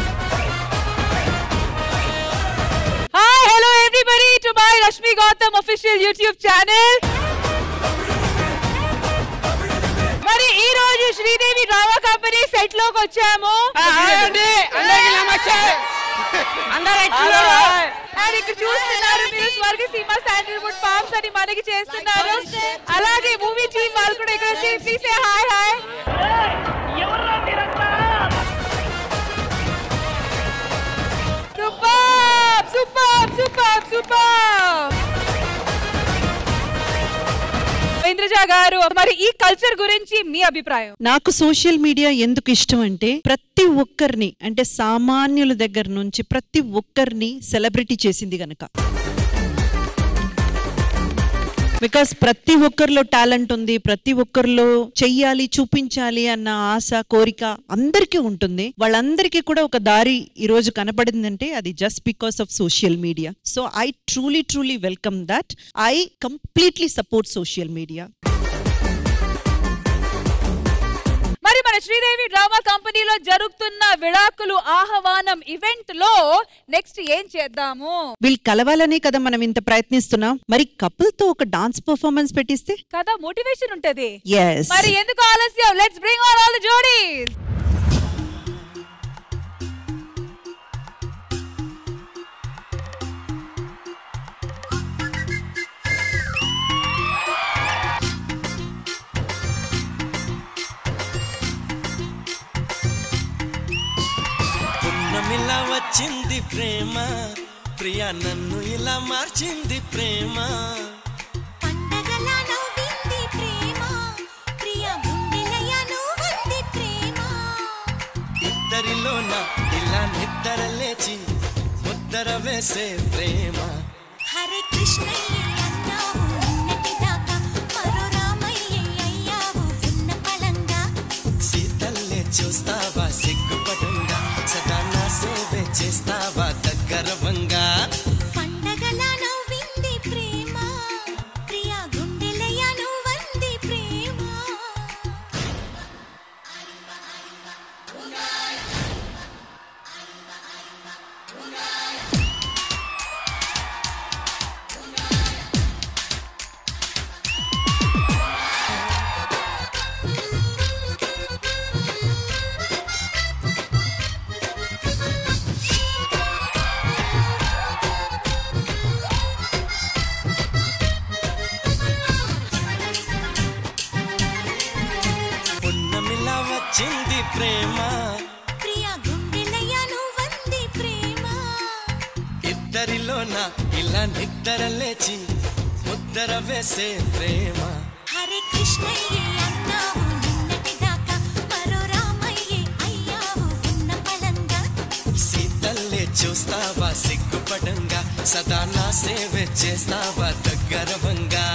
hi hello everybody to my Rashmi Gautam official YouTube channel మరి ఈ రోజు శ్రీదేవి డ్రామా కంపెనీ సెట్ లోకి వచ్చాము అండ్ ఇక్కడ చూస్తున్నారు మీరు స్వర్గ సీమ శాండల్వుడ్ ఫార్మ్స్ అని మనకి చేస్తున్నారు అలాగే మూవీ టీమ్ వాళ్ళు కూడా ఇక్కడ వచ్చి please hi hi super super super super Indraja గారు మరి ఈ కల్చర్ గురించి మీ అభిప్రాయం నాకు సోషల్ మీడియా ఎందుకు ఇష్టం అంటే ప్రతి ఒక్కరిని అంటే సామాన్యుల దగ్గర నుంచి ప్రతి ఒక్కరిని సెలబ్రిటీ చేసింది గనక బికాస్ ప్రతి ఒక్కరిలో టాలెంట్ ఉంది ప్రతి ఒక్కరిలో చెయ్యాలి చూపించాలి అన్న ఆశ కోరిక అందరికీ ఉంటుంది వాళ్ళందరికీ కూడా ఒక దారి ఈ రోజు కనపడిందంటే అది just because of social media so I truly truly welcome that I completely support social media మరి మన శ్రీదేవి డ్రామా కంపెనీలో జరుగుతున్న విడాకులు ఆహ్వానం ఈవెంట్ లో నెక్స్ట్ ఏం చేద్దాము వీళ్ళు కలవాలనే కదా మనం ఇంత ప్రయత్నిస్తున్నాం మరి కపుల్ తో ఒక డాన్స్ పర్ఫార్మెన్స్ పెట్టిస్తే కదా మోటివేషన్ ఉంటది Yes. మరి ఎందుకు ఆలస్యం let's bring all all the jodis పున్నమిలా వచ్చింది ప్రేమ ప్రియా నన్ను ఇలా మార్చింది ప్రేమ పండగలా నవ్వింది ప్రేమ ప్రియ గుండెలయ నువ్వుంది ప్రేమ ఇద్దరిలోన ఇలా నిద్ర లేచి ముద్దర వేసే ప్రేమ హరే కృష్ణయ్య అన్నావు నిన్నటి దాకా మరో రామయ్య అయ్యావు విన్న పళంగా సీతల్లే చూస్తావా సిగ్గుపడంగా సదా నా సేవే చేస్తావా దగ్గర వంగా పండగలా నవ్వింది ప్రేమ ప్రియ గుండెలయ నువ్వుంది ప్రేమ పున్నమిలా వచ్చింది ప్రేమ ప్రియ గుండెలయ నువ్వుంది ప్రేమ ఇద్దరిలోన ఇలా నిద్ర లేచి ముద్దర వేసే ప్రేమ హరే కృష్ణయ్య అన్నావు నిన్నటి దాకా మరో రామయ్య అయ్యావు విన్న పళంగా సీతల్లే చూస్తావా సిగ్గుపడంగా సదా నా సేవే చేస్తావా దగ్గర వంగా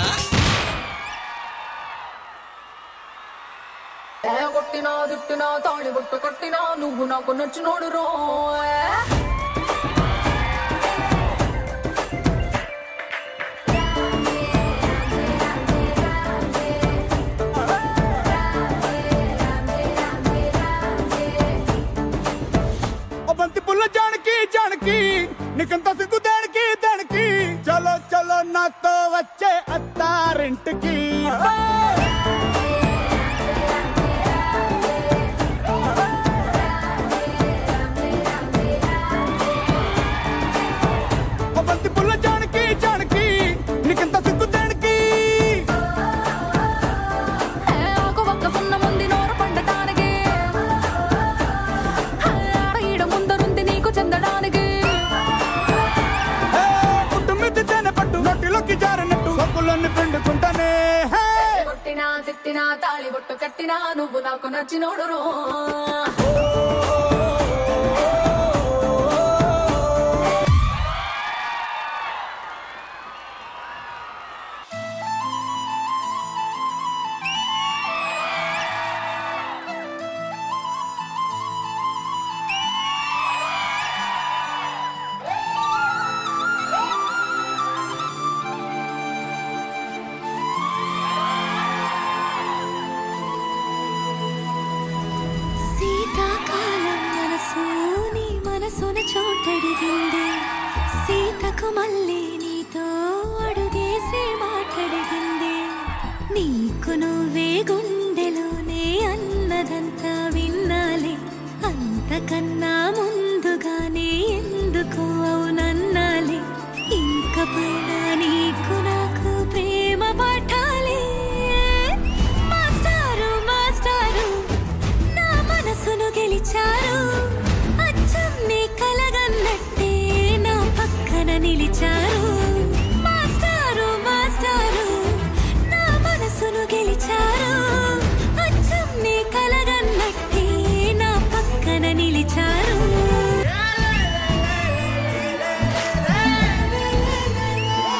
ఏ కొట్టినా తిట్టినా తాళి బుట్ట కట్టినా నువ్వు నాకు నచ్చినోడు రో ఓ బంతి పుల్ల జానకి జానకి నీకంత సిగ్గు దేనికి దేనికి చలో చలో నాతో వచ్చే అత్తారింటికి ఓ బంతి పుల్ల జానకి జానకి నీకంత సిగ్గు దేనికి ఆకు ఒక్క సున్న ముందు నోరు పండటానికి ఆడ ఈడ ముందరుంది నీకు చెందడానికి పుట్టు మిద్ది తేనె పట్టు నోటిలోకి జారినట్టు సొక్కులన్నీ పిండుకుంటానే హే కొట్టినా తిట్టినా తాళి బొట్టు కట్టినా నువ్వు నాకు నచ్చినోడు రో శీతాకాలం మనసు నీ మనసున చోటడిగింది సీతకు మళ్ళీ నీతో అడుగేసే మాట్లాడిగింది నీకు నువ్వే గుండెలోనే అన్నదంతా విన్నాలి అంతకన్నా ముందుగానే ఎందుకు అవునన్నాలి ఇంక పైన నీకు నాకు ప్రేమ పాఠాలి మాస్టారు మాస్టారు నా మనసును గెలిచారు అచ్చం నీ కలగన్నట్టే నా పక్కన నిలిచారు మాస్టారు మాస్టారు నా మనసును గెలిచారు అచ్చం నీ కలగన్నట్టే నా పక్కన నిలిచారు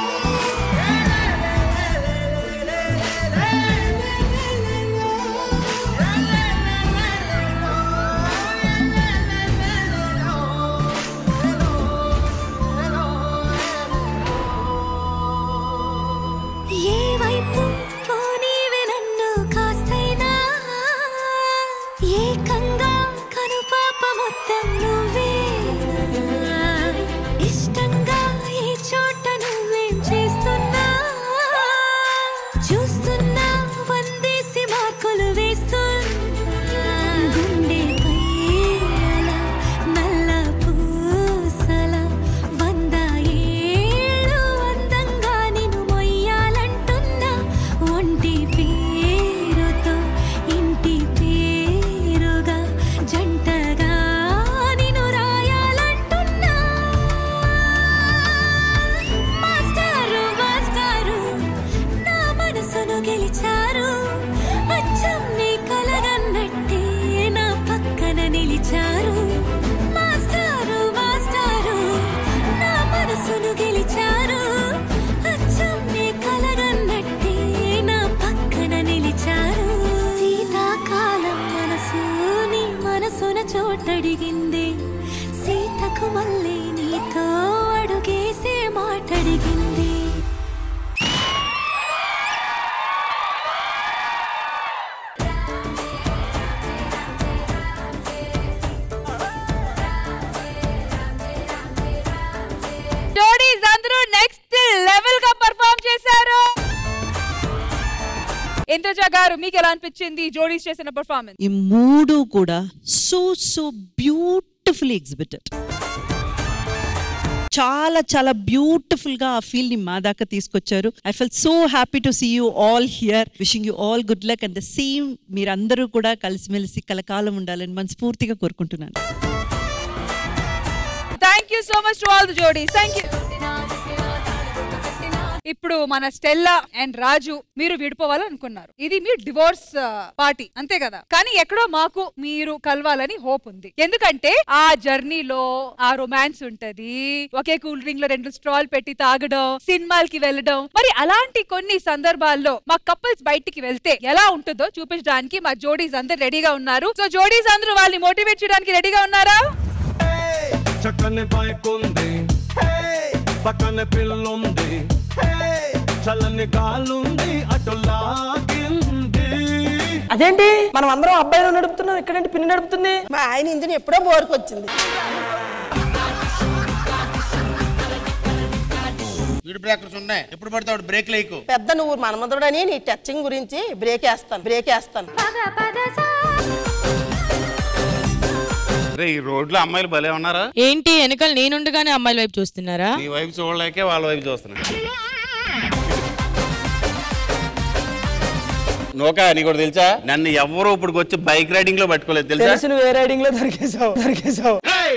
చూస్తున్నా వందేసి మార్కులు వేస్తున్నా గుండెపై అలా నల్ల పూసల వంద ఏళ్ళు అందంగా నిన్ను మొయ్యాలంటున్నా ఒంటి పేరుతో ఇంటి పేరుగా జంటగా నిన్ను రాయాలంటున్నా మాస్టారు మాస్టారు నా మనసును గెలిచారు అచ్చం నీ కలగన్నట్టే నా పక్కన నిలిచారు మాస్టారు మాస్టారు నా మనసును గెలిచారు అచ్చం నీ కలగన్నట్టే నా పక్కన నిలిచారు శీతాకాలం మనసు నీ మనసున చోటడిగింది సీతకు మళ్ళీ నీతో అడుగేసే మాటడిగింది జోడీస్ అందరూ నెక్స్ట్ లెవెల్ గా పర్ఫామ్ చేశారు ఇంద్రజ గారు మీకు ఎలా అనిపించింది జోడీస్ చేసిన పర్ఫార్మెన్స్ ఈ మూడు కూడా సో సో బ్యూటిఫుల్లీ ఎగ్జిబిటెడ్ చాలా చాలా బ్యూటిఫుల్ గా ఆ ఫీల్ ని మా దాకా తీసుకొచ్చారు I fell so happy to see you all here wishing you all good luck and the same మీరందరూ కూడా కలిసిమెలిసి కలకాలం ఉండాలని మనస్ఫూర్తిగా కోరుకుంటున్నాను thank you so much to all the jodis thank you ఇప్పుడు మన స్టెల్లా అండ్ రాజు మీరు విడిపోవాలనుకున్నారు ఇది మీ డివోర్స్ పార్టీ అంతే కదా కానీ ఎక్కడో మాకు మీరు కలవాలని హోప్ ఉంది ఎందుకంటే ఆ జర్నీలో ఆ రొమాన్స్ ఉంటది ఒకే కూల్ డ్రింక్ లో రెండు స్ట్రాల్ పెట్టి తాగడం సినిమాలకి వెళ్ళడం మరి అలాంటి కొన్ని సందర్భాల్లో మా కపుల్స్ బయటికి వెళ్తే ఎలా ఉంటుందో చూపించడానికి మా జోడీస్ అందరు రెడీగా ఉన్నారు సో జోడీస్ అందరూ వాళ్ళని మోటివేట్ చేయడానికి రెడీగా ఉన్నారా చక్కని బైక్ ఉంది హే! పక్కన పిల్లుంది హే! చల్లని గాలుంది అటు లాగింది అదేంటి మనం అందరం అబ్బాయిలు నడుపుతున్నాం ఇక్కడేంటి పిన్ని నడుపుతుంది మా ఆయన ఇంజిన్ ఎప్పుడో బోర్కి వచ్చింది స్పీడ్ బ్రేకర్స్ ఉన్నాయి ఎప్పుడు పడితే అప్పుడు బ్రేక్ లేకు పెద్ద నువ్వు మనమధుడని నీ టచింగ్ గురించి బ్రేక్ వేస్తాను బ్రేక్ వేస్తాను రే ఈ రోడ్లో అమ్మాయిలు భలే ఉన్నారా ఏంటి వెనకాల నేనుండగానే అమ్మాయిల వైపు చూస్తున్నారా నీ వైపు చూడలేకే వాళ్ళ వైపు చూస్తున్నా నోకా నీకు ఒకటి తెలుసా నన్ను ఎవరు ఇప్పుడు వచ్చి బైక్ రైడింగ్ లో పట్టుకోలేదు తెలుసా తెలిసిన వే రైడింగ్ లో దొరికేసావు దొరికేసావు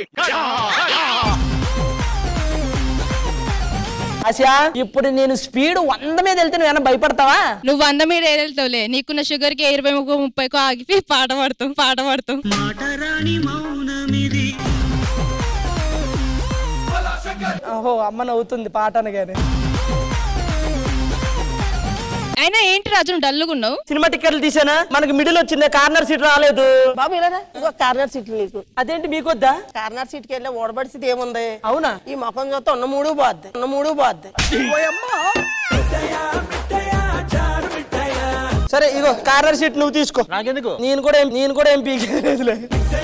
ఆశా ఇప్పుడు నేను స్పీడ్ వంద మీద వెళ్తే నువ్వు ఏమైనా భయపడతావా నువ్వు వంద మీద ఏరెళ్తావులే నీకున్న షుగర్ కి ఇరవై ముప్పై ముప్పైకో ఆగిపోయి పాట పాడతాం పాట పాడతాం ఓహో అమ్మ నవ్వుతుంది పాట అనగానే అయినా ఏంటి రాజు నువ్వు డల్లుగున్నావు సినిమా టికెట్లు తీసానా మనకి మిడిల్ వచ్చింది కార్నర్ సీట్ రాలేదు బాబు ఇలా ఇంకో కార్నర్ సీట్ నీకు అదేంటి మీకు వద్దా కార్నర్ సీట్ కి వెళ్ళి ఓడబడి సీట్ ఏముంది అవునా ఈ ముఖం చూస్తే ఉన్న మూడు బాద్ది ఉన్న మూడు బాద్ది సరే ఇగో కార్నర్ సీట్ నువ్వు తీసుకో నాకెందుకు నేను కూడా ఏం- నేను కూడా ఏం పీకేదిలే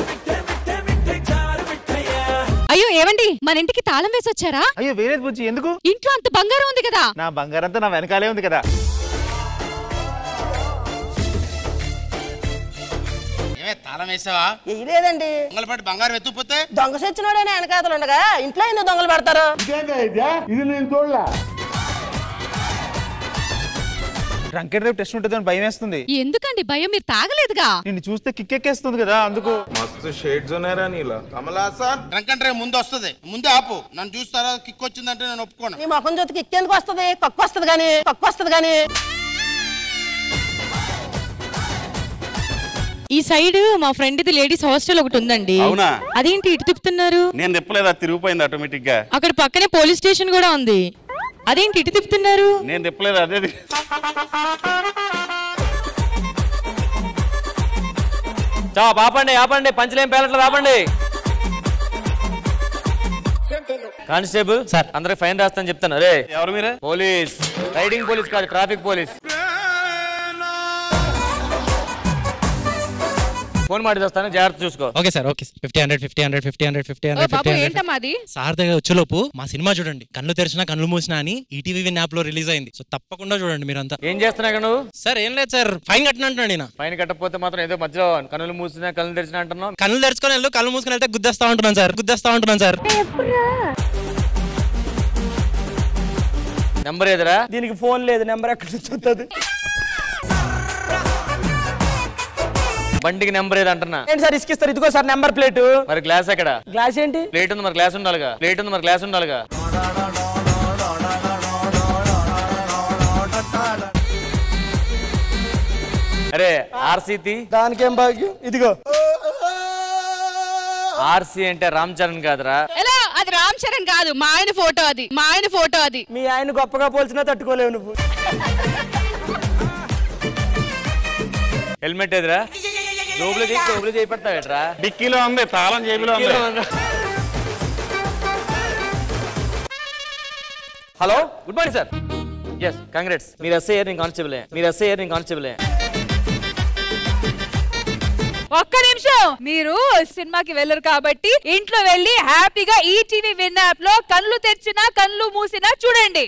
అయ్యో ఏమండి మన ఇంటికి తాళం వేసి వచ్చారా అయ్యో వేరేది బుజ్జి ఎందుకు ఇంట్లో అంత బంగారం ఉంది కదా నా బంగారంతా నా వెనకాలే ఉంది కదా ఏమే తాళం వేసావా వేయలేదండి దొంగలపాటి బంగారం ఎత్తుకుపోతే దొంగ సచ్చినోడని వెనకాతలు ఉండగా ఇంట్లో ఎందుకు దొంగలు పెడతారు ఇది నేను చూడలే డ్రంకెన్ రేపు టెస్ట్ ఉంటుందని భయం వేస్తుంది ఎందుకండి భయం మీరు తాగలేదుగా నిన్ను చూస్తే కిక్కెక్కేస్తుంది కదా అందుకు మస్తు షేడ్స్ ఉన్నారా నీలా కమలాసన్ డ్రంక్ అండ్ డ్రైవ్ ముందు వస్తుంది ముందే ఆపు నన్ను చూస్తారా కిక్ వచ్చిందంటే నేను ఒప్పుకోను నీ ముఖం జ్యోతికి ఎక్కేందుకు వస్తుంది కక్కు వస్తుంది కానీ కక్కు వస్తుంది కానీ ఈ సైడ్ మా ఫ్రెండ్ ఇది లేడీస్ హాస్టల్ ఒకటి ఉందండి అవునా? అదేంటి ఇటు తిప్పుతున్నారు నేను తిప్పలేదు అది తిరిగిపోయింది ఆటోమేటిక్ గా అక్కడ పక్కనే పోలీస్ స్టేషన్ కూడా ఉంది అదేంటి ఇటు తిప్పుతున్నారు నేను తిప్పలేదు అదే చా ఆపండి ఆపండి పంచలేం పేలట్లు ఆపండి కానిస్టేబుల్ సార్ అందరికి ఫైన్ రాస్తాను చెప్తాను రే ఎవరు మీరు పోలీస్ రైడింగ్ పోలీస్ కాదు ట్రాఫిక్ పోలీస్ ఫోన్ మాడి వస్తాను జాగ్రత్త చూసుకో okay sir okay fifty hundred fifty hundred fifty hundred fifty ఓ హండ్రెడ్ బాబు ఫిఫ్టీ హండ్రెడ్ ఏంటమ్మా అది సార్ దగ్గర వచ్చేలోపు మా సినిమా చూడండి కళ్ళు తెరిచినా కళ్ళు మూసినా అని ఈటీవీ విన్ యాప్ లో రిలీజ్ అయింది సో తప్పకుండా చూడండి మీరంతా ఏం చేస్తున్నా ఇక్కడ నువ్వు సార్ ఏం లేదు సార్ ఫైన్ కట్టినంటున్నాడు నేను పైన కట్టకపోతే మాత్రం ఏదో మధ్యలో కన్నులు మూసినా కళ్ళు తెరిచినా అంటున్నావు కళ్ళు తెరుచుకొని వెళ్ళు కళ్ళు మూసుకొని వెళ్తే గుద్దేస్తా ఉంటున్నాను సార్ గుద్దేస్తా ఉంటున్నాను సార్ నెంబర్ ఏదిరా దీనికి ఫోన్ లేదు నెంబర్ ఎక్కడ నుంచి వస్తుంది బండికి నెంబర్ ఏది అంటున్నా ఏంటి సార్ ఇసుకిస్తారు ఇదిగో సార్ నెంబర్ ప్లేట్ మరి గ్లాస్ ఎక్కడ గ్లాస్ ఏంటి ప్లేట్ ఉంది మరి గ్లాస్ ఉండాలిగా ప్లేట్ ఉంది మరి గ్లాస్ ఉండాలిగా అరే ఆర్సీ తీ దానికేం భాగ్యం ఇదిగో ఆర్సీ అంటే రామ్ చరణ్ కాదురా ఎలా అది రామ్ చరణ్ కాదు మా ఆయన ఫోటో అది మా ఆయన ఫోటో అది మీ ఆయన గొప్పగా పోల్చినా తట్టుకోలేవు నువ్వు హెల్మెట్ ఏదిరా జోబులో చేయి జోబులో చేయి పెడతావేట్రా డిక్కీలో ఉంది తాళం జేబులో ఉంది hello good morning sir yes congrats మీరు ఎస్ఐ నేను కానిస్టేబులే మీరు ఎస్ఐ నేను కానిస్టేబులే ఒక్క నిమిషం మీరు సినిమాకి వెళ్ళరు కాబట్టి ఇంట్లో వెళ్ళి హ్యాపీగా ఈ టీవీ విన్ యాప్ లో కళ్ళు తెరిచినా కళ్ళు మూసినా చూడండి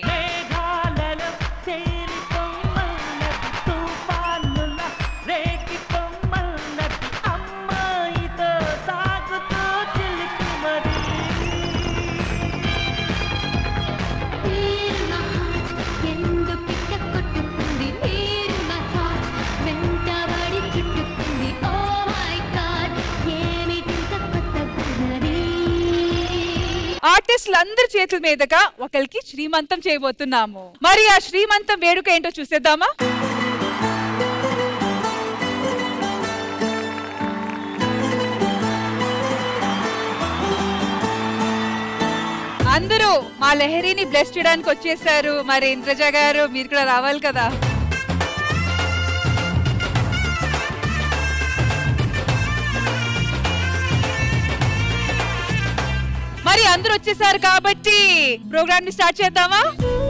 ఆర్టిస్టులు అందరి చేతుల మీదుగా ఒకరికి శ్రీమంతం చేయబోతున్నాము మరి ఆ శ్రీమంతం వేడుక ఏంటో చూసేద్దామా అందరూ మా లహరిని బ్లెస్ చేయడానికి వచ్చేసారు మరి ఇంద్రజ గారు మీరు కూడా రావాలి కదా మరి అందరూ వచ్చేసారు కాబట్టి ప్రోగ్రామ్ ని స్టార్ట్ చేద్దామా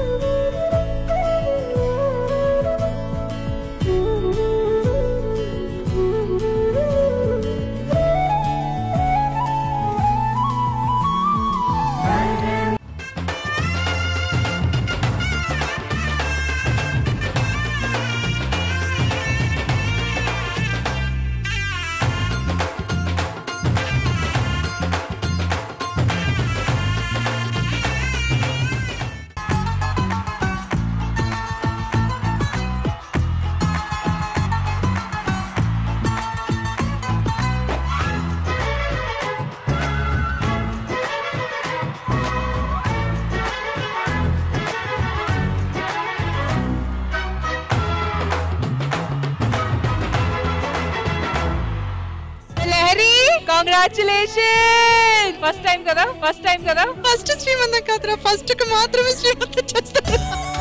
లహరి కాంగ్రాచులేషన్ ఫస్ట్ టైం కదా ఫస్ట్ టైం కదా ఫస్ట్ శ్రీమంతం కాదురా ఫస్ట్ కి మాత్రమే శ్రీమంతం చేస్తారు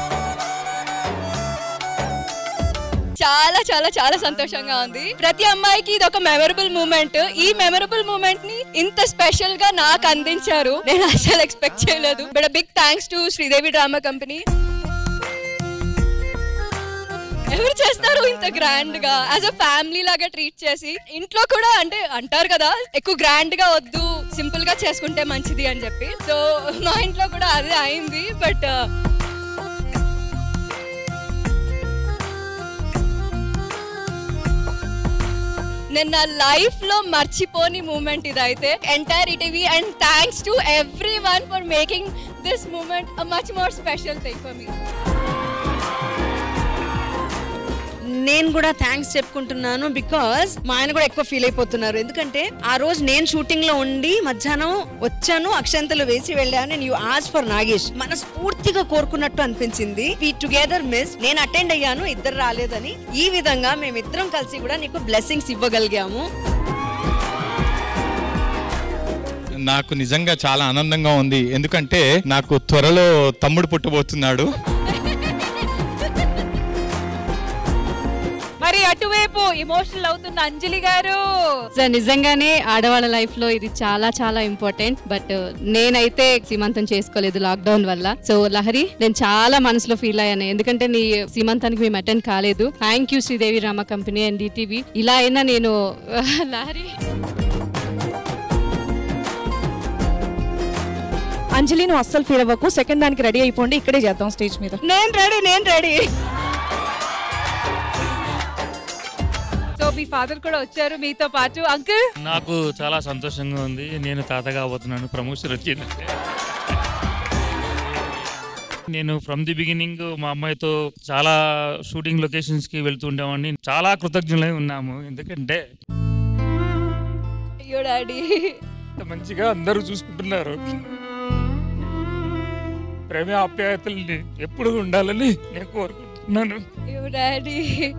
చాలా చాలా చాలా సంతోషంగా ఉంది ప్రతి అమ్మాయికి ఇది ఒక మెమరబుల్ మూమెంట్ ఈ మెమరబుల్ మూమెంట్ ని ఇంత స్పెషల్ గా నాకు అందించారు నేను అసలు ఎక్స్పెక్ట్ చేయలేదు but big thanks to Sridevi drama company ఎవరు చేస్తారు ఇంత గ్రాండ్ గా యాజ్ అ ఫ్యామిలీ లాగా ట్రీట్ చేసి ఇంట్లో కూడా అంటే అంటారు కదా ఎక్కువ గ్రాండ్ గా వద్దు సింపుల్ గా చేసుకుంటే మంచిది అని చెప్పి సో మా ఇంట్లో కూడా అదే అయింది బట్ నేను నా లైఫ్ లో మర్చిపోని మూమెంట్ ఇదైతే entire ETV and thanks to everyone for making this moment much more special thing for me నేను కూడా థ్యాంక్స్ చెప్పుకుంటున్నాను బికాస్ మా ఆయన కూడా ఎక్కువ ఫీల్ అయిపోతున్నారు ఎందుకంటే ఆ రోజు నేను షూటింగ్ లో ఉండి మధ్యాహ్నం వచ్చాను అక్షంతలు వేసి వెళ్ళాను నేను యూ ఆజ్ ఫర్ నాగేష్ మనస్ఫూర్తిగా కోరుకున్నట్టు అనిపించింది వి టుగెదర్ మిస్ నేను అటెండ్ అయ్యాను ఇద్దరు రాలేదని ఈ విధంగా మేమిద్దరం కలిసి కూడా నీకు బ్లెస్సింగ్స్ ఇవ్వగలిగాము నాకు నిజంగా చాలా ఆనందంగా ఉంది ఎందుకంటే నాకు త్వరలో తమ్ముడు పుట్టబోతున్నాడు మా మరి అటువైపు ఎమోషనల్ అవుతున్న అంజలి గారు సో నిజంగానే ఆడవాళ్ళ లైఫ్ లో ఇది చాలా చాలా ఇంపార్టెంట్ బట్ నేనైతే సీమంతం చేసుకోలేదు లాక్డౌన్ వల్ల సో లహరి నేను చాలా మనసులో ఫీల్ అయ్యాను ఎందుకంటే నీ సీమంతానికి మేము అటెండ్ కాలేదు thank you Sridevi drama company and ETV ఇలా అయినా నేను లహరి అంజలి నువ్వు అస్సలు ఫీల్ అవ్వకు సెకండ్ దానికి రెడీ అయిపోండి ఇక్కడే చేద్దాం స్టేజ్ మీద నేను రెడీ నేను రెడీ సో మీ ఫాదర్ కూడా వచ్చారు మీతో పాటు అంకుల్ నాకు చాలా సంతోషంగా ఉంది నేను తాత కాబోతున్నాను ప్రమోషన్ వచ్చింది నేను ఫ్రమ్ ది బిగినింగ్ మా అమ్మాయితో చాలా షూటింగ్ లొకేషన్స్ కి వెళ్తూ ఉండేవాడిని చాలా కృతజ్ఞులై ఉన్నాము ఎందుకంటే అయ్యో డాడీ ఇంత మంచిగా అందరూ చూసుకుంటున్నారు ప్రేమ ఆప్యాయతల్ని ఎప్పుడు ఉండాలని నేను కోరుకుంటున్నాను అయ్యో డాడీ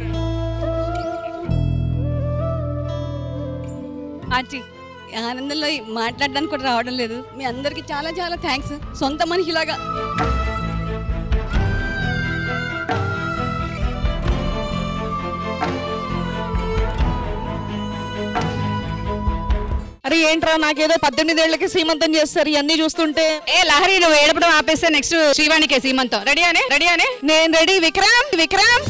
ఆంటీ ఆనందంలో మాట్లాడడానికి కూడా రావడం లేదు మీ అందరికి చాలా చాలా థ్యాంక్స్ సొంత మనిషిలాగా అరే ఏంట్రా నాకేదో పద్దెనిమిది ఏళ్ళకి సీమంతం చేస్తారు ఇవన్నీ చూస్తుంటే ఏ లహరి నువ్వు ఏడపడం ఆపేస్తే నెక్స్ట్ శ్రీవాణికే సీమంతం రెడీ అనే రెడీ అనే నేను రెడీ విక్రమ్ విక్రమ్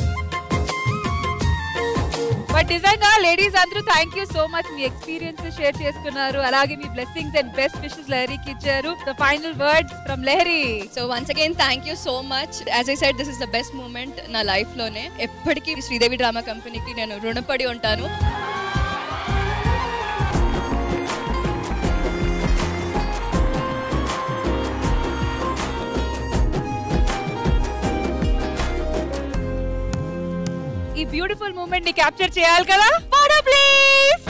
బట్ నిజంగా లేడీస్ అందరూ థ్యాంక్ యూ సో మచ్ మీ ఎక్స్పీరియన్స్ షేర్ చేసుకున్నారు అలాగే మీ బ్లెస్సింగ్స్ అండ్ బెస్ట్ విషెస్ లహరికి ఇచ్చారు the final words from Lahari so once again thank you so much as I said this is the best moment నా లైఫ్ లోనే ఎప్పటికీ శ్రీదేవి డ్రామా కంపెనీకి నేను రుణపడి ఉంటాను ఈ బ్యూటిఫుల్ మూమెంట్ ని క్యాప్చర్ చేయాలి కదా ఫోటో ప్లీజ్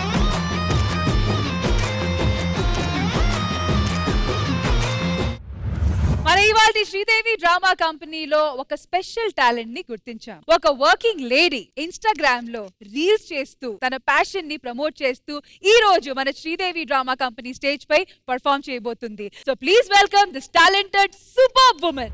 మన ఇవాళ శ్రీదేవి డ్రామా కంపెనీలో ఒక స్పెషల్ టాలెంట్ ని గుర్తించాం ఒక వర్కింగ్ లేడీ ఇన్స్టాగ్రామ్ లో రీల్స్ చేస్తూ తన ప్యాషన్ ని ప్రమోట్ చేస్తూ ఈ రోజు మన శ్రీదేవి డ్రామా కంపెనీ స్టేజ్ పై పర్ఫామ్ చేయబోతుంది so please welcome this talented super woman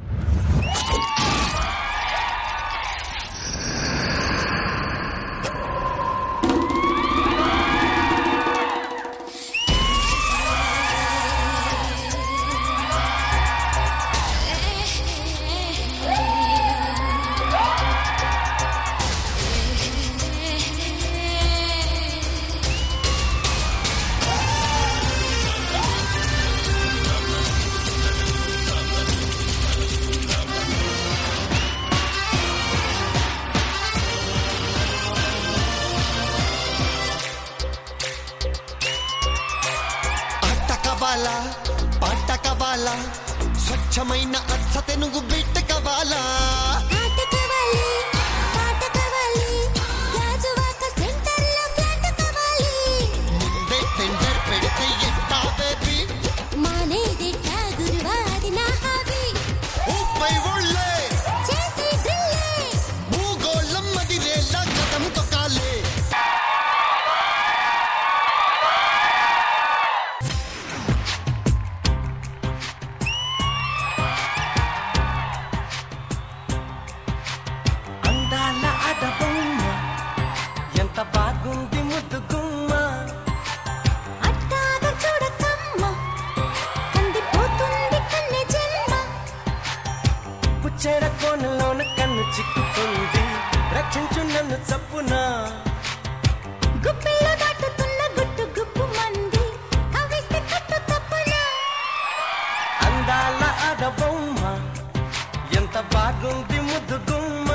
ఆట కావాలా పాట కావాలా స్వచ్ఛమైన అచ్చ తెనుగు బిడ్డ కావాలా ముందే టెండర్ పెడితే ఎట్టా బేబీ ఊపై ఒళ్ళే భూగోళం మదిరేలా కథం తొక్కాలే అందాల అడబొమ్మ ఎంత బాగుంది ముద్దు గుమ్మ పుచ్చేడ కోనలోన కన్ను చిక్కుకుంది రక్షించు నన్ను చప్పున అందాల అడబొమ్మ ఎంత బాగుంది ముద్దు గుమ్మ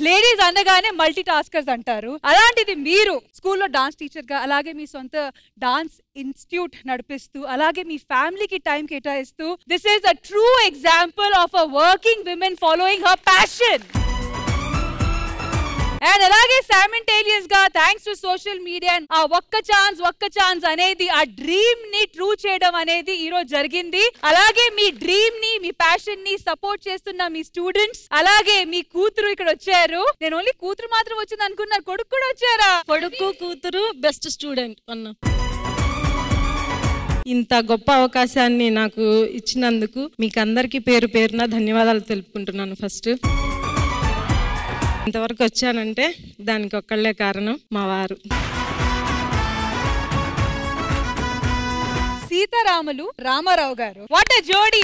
లేడీస్ అనగానే మల్టీ టాస్కర్స్ అంటారు అలాంటిది మీరు స్కూల్లో డాన్స్ టీచర్ గా అలాగే మీ సొంత డాన్స్ ఇన్స్టిట్యూట్ నడిపిస్తూ అలాగే మీ ఫ్యామిలీకి టైం కేటాయిస్తూ this is a true example of a working women following her passion and అలాగే సైమంటేనియస్ గా థ్యాంక్స్ టు సోషల్ మీడియా ఆ ఒక్క ఛాన్స్ ఒక్క ఛాన్స్ అనేది ఆ డ్రీమ్ ని ట్రూ చేయడం అనేది ఈ రోజు జరిగింది అలాగే మీ డ్రీమ్ ని మీ ప్యాషన్ ని సపోర్ట్ చేస్తున్న మీ స్టూడెంట్స్ అలాగే మీ కూతురు ఇక్కడ వచ్చారు నేను ఓన్లీ కూతురు మాత్రం వచ్చింది అనుకున్నారు కొడుకు కూడా వచ్చారా కొడుకు కూతురు బెస్ట్ స్టూడెంట్ అన్న ఇంత గొప్ప అవకాశాన్ని నాకు ఇచ్చినందుకు మీకు అందరికీ పేరు పేరున ధన్యవాదాలు తెలుపుకుంటున్నాను ఫస్ట్ ఇంతవరకు వచ్చానంటే దానికి ఒక్కళ్ళే కారణం మా వారు సీతారాములు రామారావు గారు వాట్ అ జోడీ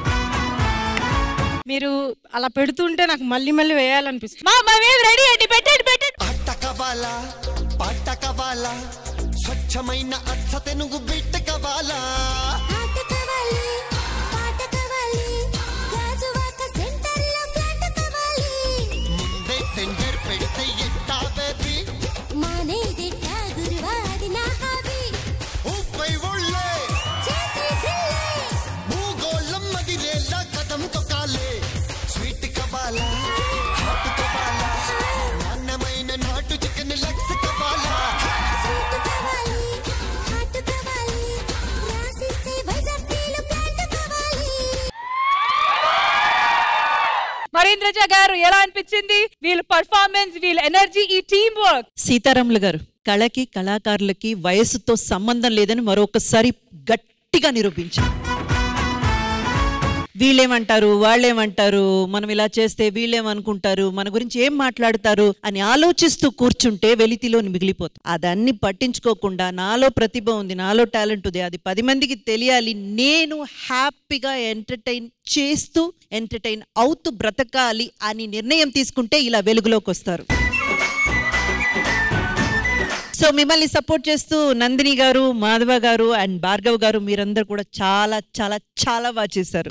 మీరు అలా పెడుతుంటే నాకు మళ్ళీ మళ్ళీ వేయాలనిపిస్తుంది మా మేము రెడీ అండి పెట్టండి పెట్టండి ఆట కావాలా పాట కావాలా స్వచ్ఛమైన అచ్చ తెనుగు బిడ్డ కావాలా ముందే టెండర్ పెడితే ఎట్టా బేబీ ఊపై ఒళ్ళే భూగోళం మదిరేలా కదం తొక్కాలే స్వీట్ కావాలా హాట్ కావాలా నాణ్యమైన నాటు చికెన్ లెగ్స్ కావాలా మరీంద్రజ గారు ఎలా అనిపించింది వీళ్ళ పర్ఫార్మెన్స్ వీళ్ళ ఎనర్జీ ఈ టీమ్ వర్క్ సీతారాములు గారు కళకి కళాకారులకి వయసుతో సంబంధం లేదని మరొకసారి గట్టిగా నిరూపించారు వీళ్ళేమంటారు వాళ్ళేమంటారు మనం ఇలా చేస్తే వీళ్ళేమనుకుంటారు మన గురించి ఏం మాట్లాడతారు అని ఆలోచిస్తూ కూర్చుంటే వెలితిలో మిగిలిపోతాం అదన్ని పట్టించుకోకుండా నాలో ప్రతిభ ఉంది నాలో టాలెంట్ ఉంది అది పది మందికి తెలియాలి నేను హ్యాపీగా ఎంటర్టైన్ చేస్తూ ఎంటర్టైన్ అవుతూ బ్రతకాలి అని నిర్ణయం తీసుకుంటే ఇలా వెలుగులోకి వస్తారు సో మిమ్మల్ని సపోర్ట్ చేస్తూ నందిని గారు మాధవ గారు అండ్ భార్గవ్ గారు మీరందరూ కూడా చాలా చాలా చాలా బాగా చేశారు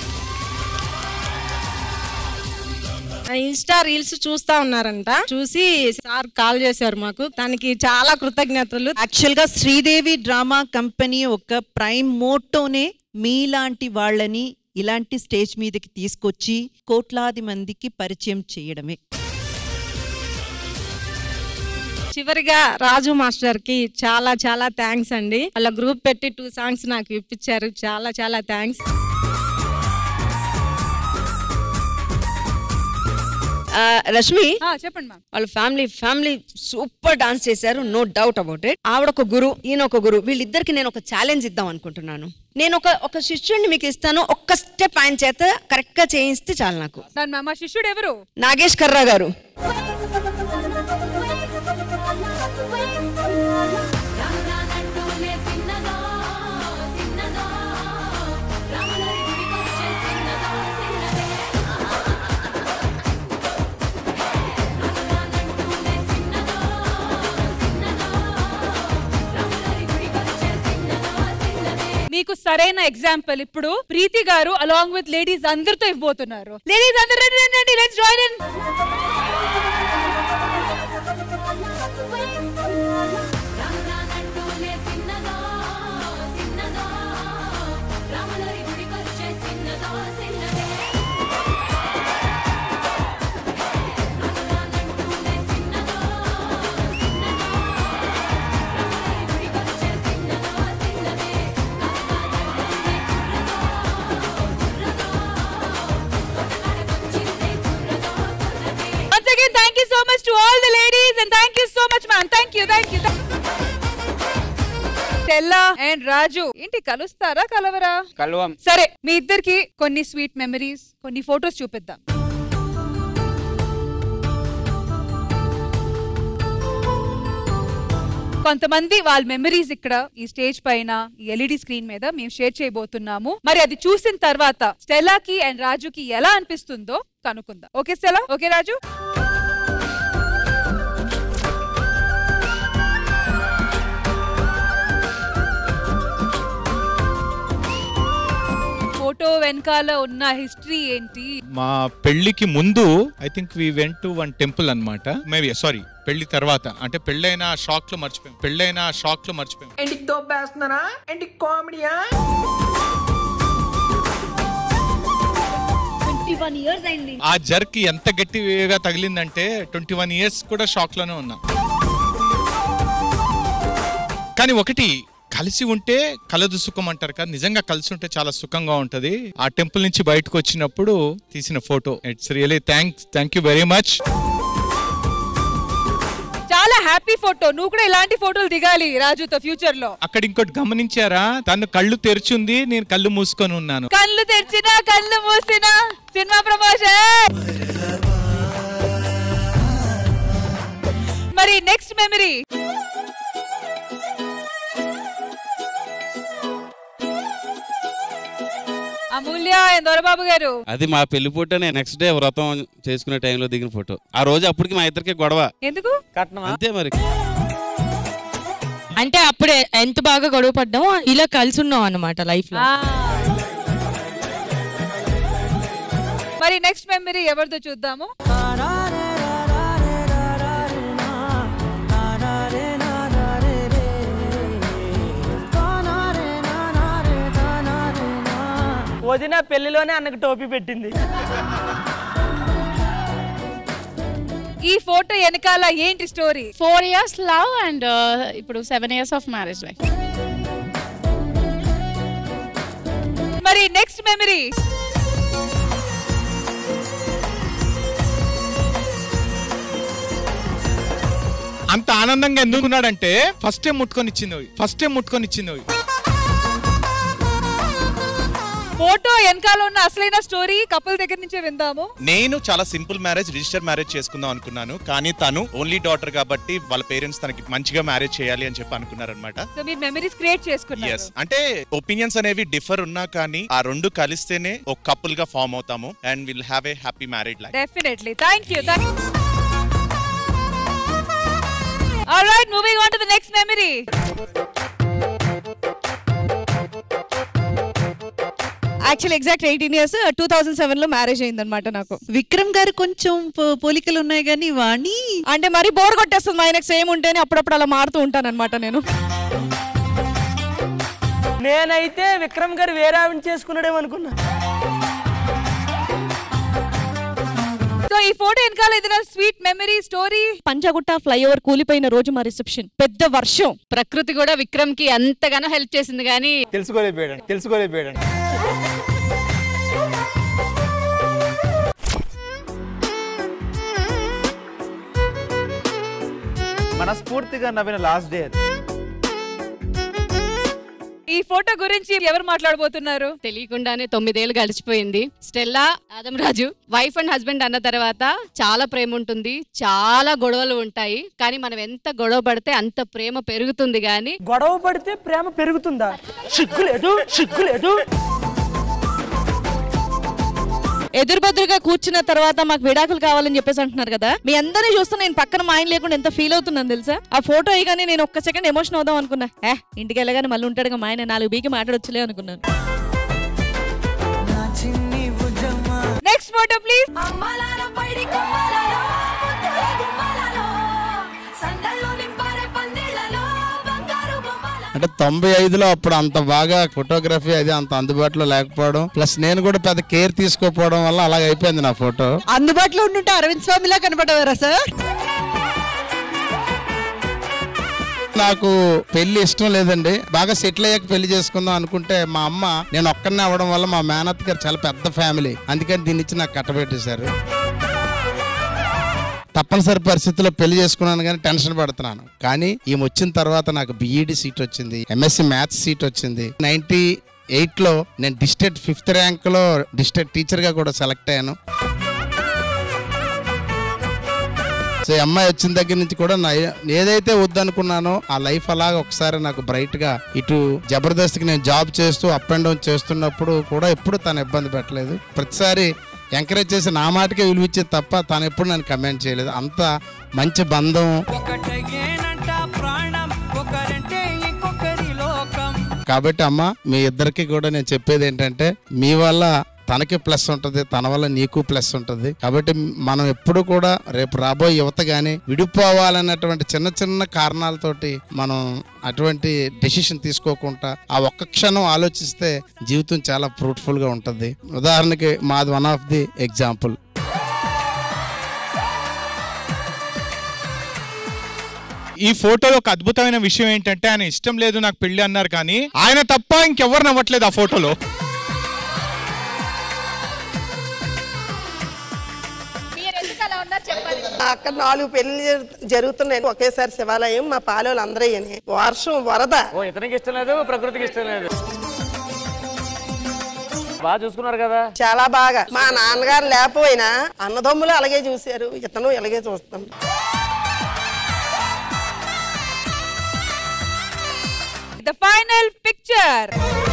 ఇన్స్టా రీల్స్ చూస్తా ఉన్నారంట చూసి సార్ కాల్ చేశారు మాకు దానికి చాలా కృతజ్ఞతలు యాక్చువల్ గా శ్రీదేవి డ్రామా కంపెనీ ఒక ప్రైమ్ మోటోనే మీలాంటి వాళ్ళని ఇలాంటి స్టేజ్ మీదకి తీసుకొచ్చి కోట్లాది మందికి పరిచయం చేయడమే చివరిగా రాజు మాస్టర్ కి చాలా చాలా థ్యాంక్స్ అండి వాళ్ళ గ్రూప్ పెట్టి టూ సాంగ్స్ నాకు ఇప్పించారు చాలా చాలా థ్యాంక్స్ ఆ, రష్మి చెప్పండి మ్యామ్ వాళ్ళ ఫ్యామిలీ ఫ్యామిలీ సూపర్ డాన్స్ చేశారు నో డౌట్ అబౌట్ ఇట్ ఆవిడ ఒక గురు ఈయన ఒక గురు వీళ్ళిద్దరికి నేను ఒక ఛాలెంజ్ ఇద్దాం అనుకుంటున్నాను నేను ఒక ఒక శిష్యుడిని మీకు ఇస్తాను ఒక్క స్టెప్ ఆయన చేత కరెక్ట్ గా చేయిస్తే చాలు నాకు దాని మా- మా శిష్యుడు ఎవరు నాగేష్ కర్రా గారు మీకు సరైన ఎగ్జాంపుల్ ఇప్పుడు ప్రీతి గారు అలాంగ్ విత్ లేడీస్ అందరితో ఇవ్వబోతున్నారు లేడీస్ అందరూ రండి రండి, రండి let's join in Once again, thank you so much to all the ladies and thank you so much, ma'am. Thank you, thank you. Stella and Raju ఏంటి కలుస్తారా కలవరా కలువం సరే మీ ఇద్దరికి కొన్ని స్వీట్ మెమరీస్ కొన్ని ఫొటోస్ చూపిద్దాం కొంతమంది వాళ్ళ మెమరీస్ ఇక్కడ ఈ స్టేజ్ పైన ఈ ఎల్ఈడి స్క్రీన్ మీద మేము షేర్ చేయబోతున్నాము మరి అది చూసిన తర్వాత స్టెల్లాకి అండ్ రాజుకి ఎలా అనిపిస్తుందో కనుక్కుందాం okay Stella okay Raju photo వెనకాల ఉన్న హిస్టరీ ఏంటి మా పెళ్లికి ముందు I think we went to one temple అన్నమాట మేబీ సారీ పెళ్లి తర్వాత అంటే పెళ్ళైన షాక్ లో మర్చిపోయాం పెళ్ళైన షాక్ లో మర్చిపోయాం ఏంటి దోపేస్తున్నారా ఏంటి కామెడీయా ఆ జర్క్ ఎంత గట్టిగా తగిలిందంటే ట్వంటీ వన్ ఇయర్స్ కూడా షాక్ లోనే ఉన్నా కానీ ఒకటి కలిసి ఉంటే కలదు సుఖం అంటారు కదా నిజంగా కలిసి ఉంటే చాలా సుఖంగా ఉంటది ఆ టెంపుల్ నుంచి బయటకు వచ్చినప్పుడు తీసిన photo it's really thanks thank you very much చాలా హ్యాపీ ఫోటో నువ్వు కూడా ఇలాంటి ఫోటోలు దిగాలి రాజుతో ఫ్యూచర్ లో అక్కడ ఇంకోటి గమనించారా తను కళ్ళు తెరిచింది నేను కళ్ళు మూసుకొని ఉన్నాను కళ్ళు తెరిచినా కళ్ళు మూసినా సినిమా ప్రమోషన్ మరి నెక్స్ట్ మెమరీ అమూల్య దొరబాబు గారు అది మా పెళ్లి ఫోటో నెక్స్ట్ డే వ్రతం చేసుకునే టైంలో దిగిన ఫోటో ఆ రోజు అప్పటికి మా ఇద్దరికి గొడవ ఎందుకు అంతే మరి అంటే అప్పుడే ఎంత బాగా గొడవ పడ్డామో ఇలా కలిసి ఉన్నాం అన్నమాట లైఫ్ లో మరి నెక్స్ట్ మెమరీ ఎవరితో చూద్దాము వదిన పెళ్లిలోనే అన్నకు టోపీ పెట్టింది ఈ ఫోటో వెనకాల ఏంటి story four years love and ఇప్పుడు seven years of marriage life మరి నెక్స్ట్ మెమరీ అంత ఆనందంగా ఎందుకున్నాడంటే ఫస్ట్ టైం ముట్టుకొని ఇచ్చింది ఫస్ట్ టైం ముట్టుకొని ఇచ్చింది ఫోటో వెనకాల ఉన్న అసలైన స్టోరీ కపుల్ దగ్గర నుంచే విందాము నేను చాలా సింపుల్ మ్యారేజ్ రిజిస్టర్ మ్యారేజ్ చేసుకుందాం అనుకున్నాను కానీ తను ఓన్లీ డాటర్ కాబట్టి వాళ్ళ పేరెంట్స్ తనకి మంచిగా మ్యారేజ్ చేయాలి అని చెప్పి అనుకున్నారనమాట సో మీరు మెమరీస్ క్రియేట్ చేసుకున్నారు ఎస్ అంటే ఒపీనియన్స్ అనేవి డిఫర్ ఉన్నా కానీ ఆ రెండు కలిస్తేనే ఒక కపుల్ గా ఫామ్ అవుతాము and will have a happy married life definitely thank you all right moving on to the next memory actual exact eighteen years two thousand seven లో మ్యారేజ్ అయింది అనమాట నాకు విక్రమ్ గారు కొంచెం పో- పోలికలు ఉన్నాయి కానీ వాణి అంటే మరి బోర్ కొట్టేస్తుంది మా ఆయనకు సేమ్ ఉంటేనే అప్పుడప్పుడు అలా మారుతూ ఉంటాను అనమాట నేను నేనైతే విక్రమ్ గారు వేరే ఆవిడ చేసుకున్నాడేమో అనుకున్నా సో ఈ ఫోటో వెనకాల ఏదైనా sweet memory story Panjagutta flyover కూలిపోయిన రోజు మా రిసెప్షన్ పెద్ద వర్షం ప్రకృతి కూడా విక్రమ్ కి ఎంతగానో హెల్ప్ చేసింది కానీ తెలుసుకోలేకపోయాడు తెలుసుకోలేకపోయాడు మనస్ఫూర్తిగా నవ్విన లాస్ట్ డే ఈ ఫోటో గురించి ఎవరు మాట్లాడబోతున్నారు తెలియకుండానే తొమ్మిదేళ్ళు గడిచిపోయింది Stella Raju wife and husband అన్న తర్వాత చాలా ప్రేమ ఉంటుంది చాలా గొడవలు ఉంటాయి కానీ మనం ఎంత గొడవ పడితే అంత ప్రేమ పెరుగుతుంది కానీ గొడవ పడితే ప్రేమ పెరుగుతుందా సిగ్గులేదు సిగ్గులేదు ఎదురుబెదురుగా కూర్చున్న తర్వాత మాకు విడాకులు కావాలని చెప్పేసి అంటున్నారు కదా మీ అందరినీ చూస్తే నేను పక్కన మా ఆయన లేకుండా ఎంత ఫీల్ అవుతున్నాను తెలుసా ఆ ఫోటో అయ్యగానే నేను ఒక్క సెకండ్ ఎమోషన్ అవుదాం అనుకున్నా ఏ ఇంటికి వెళ్ళగానే మళ్ళీ ఉంటాడుగా మా ఆయన నాలుగు బీకి మాట్లాడొచ్చులే అనుకున్నాను నెక్స్ట్ ఫోటో ప్లీజ్ అంటే తొంభై ఐదులో అప్పుడు అంత బాగా ఫోటోగ్రఫీ అది అంత అందుబాటులో లేకపోవడం ప్లస్ నేను కూడా పెద్ద కేర్ తీసుకోకపోవడం వల్ల అలాగ అయిపోయింది నా ఫోటో అందుబాటులో ఉంటుంటే అరవింద్ స్వామిలా కనపడవారా సార్ నాకు పెళ్లి ఇష్టం లేదండి బాగా సెటిల్ అయ్యాక పెళ్లి చేసుకుందాం అనుకుంటే మా అమ్మ నేను ఒక్కనే అవ్వడం వల్ల మా మేనత్ గారు చాలా పెద్ద ఫ్యామిలీ అందుకని దీన్ని ఇచ్చి నాకు కట్టబెట్టేశారు తప్పనిసరి పరిస్థితుల్లో పెళ్లి చేసుకున్నాను కానీ టెన్షన్ పడుతున్నాను కానీ ఈమె వచ్చిన తర్వాత నాకు బిఈడి సీట్ వచ్చింది ఎంఎస్సి మ్యాథ్స్ సీట్ వచ్చింది నైన్టీ ఎయిట్ లో నేను డిస్ట్రిక్ట్ ఫిఫ్త్ ర్యాంక్ లో డిస్ట్రిక్ట్ టీచర్ గా కూడా సెలెక్ట్ అయ్యాను సో ఈ అమ్మాయి వచ్చిన దగ్గర నుంచి కూడా నా ఏదైతే వద్దనుకున్నానో ఆ లైఫ్ అలాగ ఒకసారి నాకు బ్రైట్ గా ఇటు జబర్దస్త్కి నేను జాబ్ చేస్తూ అప్ అండ్ డౌన్ చేస్తున్నప్పుడు కూడా ఎప్పుడు తను ఇబ్బంది పెట్టలేదు ప్రతిసారి ఎంకరేజ్ చేసి నా మాటకే విలువిచ్చేది తప్ప తను ఎప్పుడు నన్ను కమెంట్ చేయలేదు అంత మంచి బంధం ఒకటేనంట ప్రాణం ఒకరంటే ఇంకొకరి లోకం కాబట్టి అమ్మ మీ ఇద్దరికి కూడా నేను చెప్పేది ఏంటంటే మీ వల్ల తనకి ప్లస్ ఉంటుంది తన వల్ల నీకు ప్లస్ ఉంటుంది కాబట్టి మనం ఎప్పుడు కూడా రేపు రాబోయే యువత గాని విడిపోవాలన్నటువంటి చిన్న చిన్న కారణాలతోటి మనం అటువంటి డెసిషన్ తీసుకోకుండా ఆ ఒక్క క్షణం ఆలోచిస్తే జీవితం చాలా ఫ్రూట్ఫుల్ గా ఉంటుంది ఉదాహరణకి మాది వన్ ఆఫ్ ది ఎగ్జాంపుల్ ఈ ఫోటోలో ఒక అద్భుతమైన విషయం ఏంటంటే ఆయన ఇష్టం లేదు నాకు పెళ్లి అన్నారు కానీ ఆయన తప్ప ఇంకెవ్వరు నవ్వట్లేదు ఆ ఫోటోలో అక్కడ నాలుగు పెళ్లి జరుగుతున్నాయి ఒకేసారి శివాలయం మా పాలోళ్ళు అందరూ వర్షం వరద ఓ ఇతనికి ఇష్టం లేదు ప్రకృతికి ఇష్టం లేదు బాగా చూసుకున్నారు కదా చాలా బాగా మా నాన్నగారు లేకపోయినా అన్నదమ్ములు అలాగే చూశారు ఇతను ఇలాగే చూస్తాం ద ఫైనల్ పిక్చర్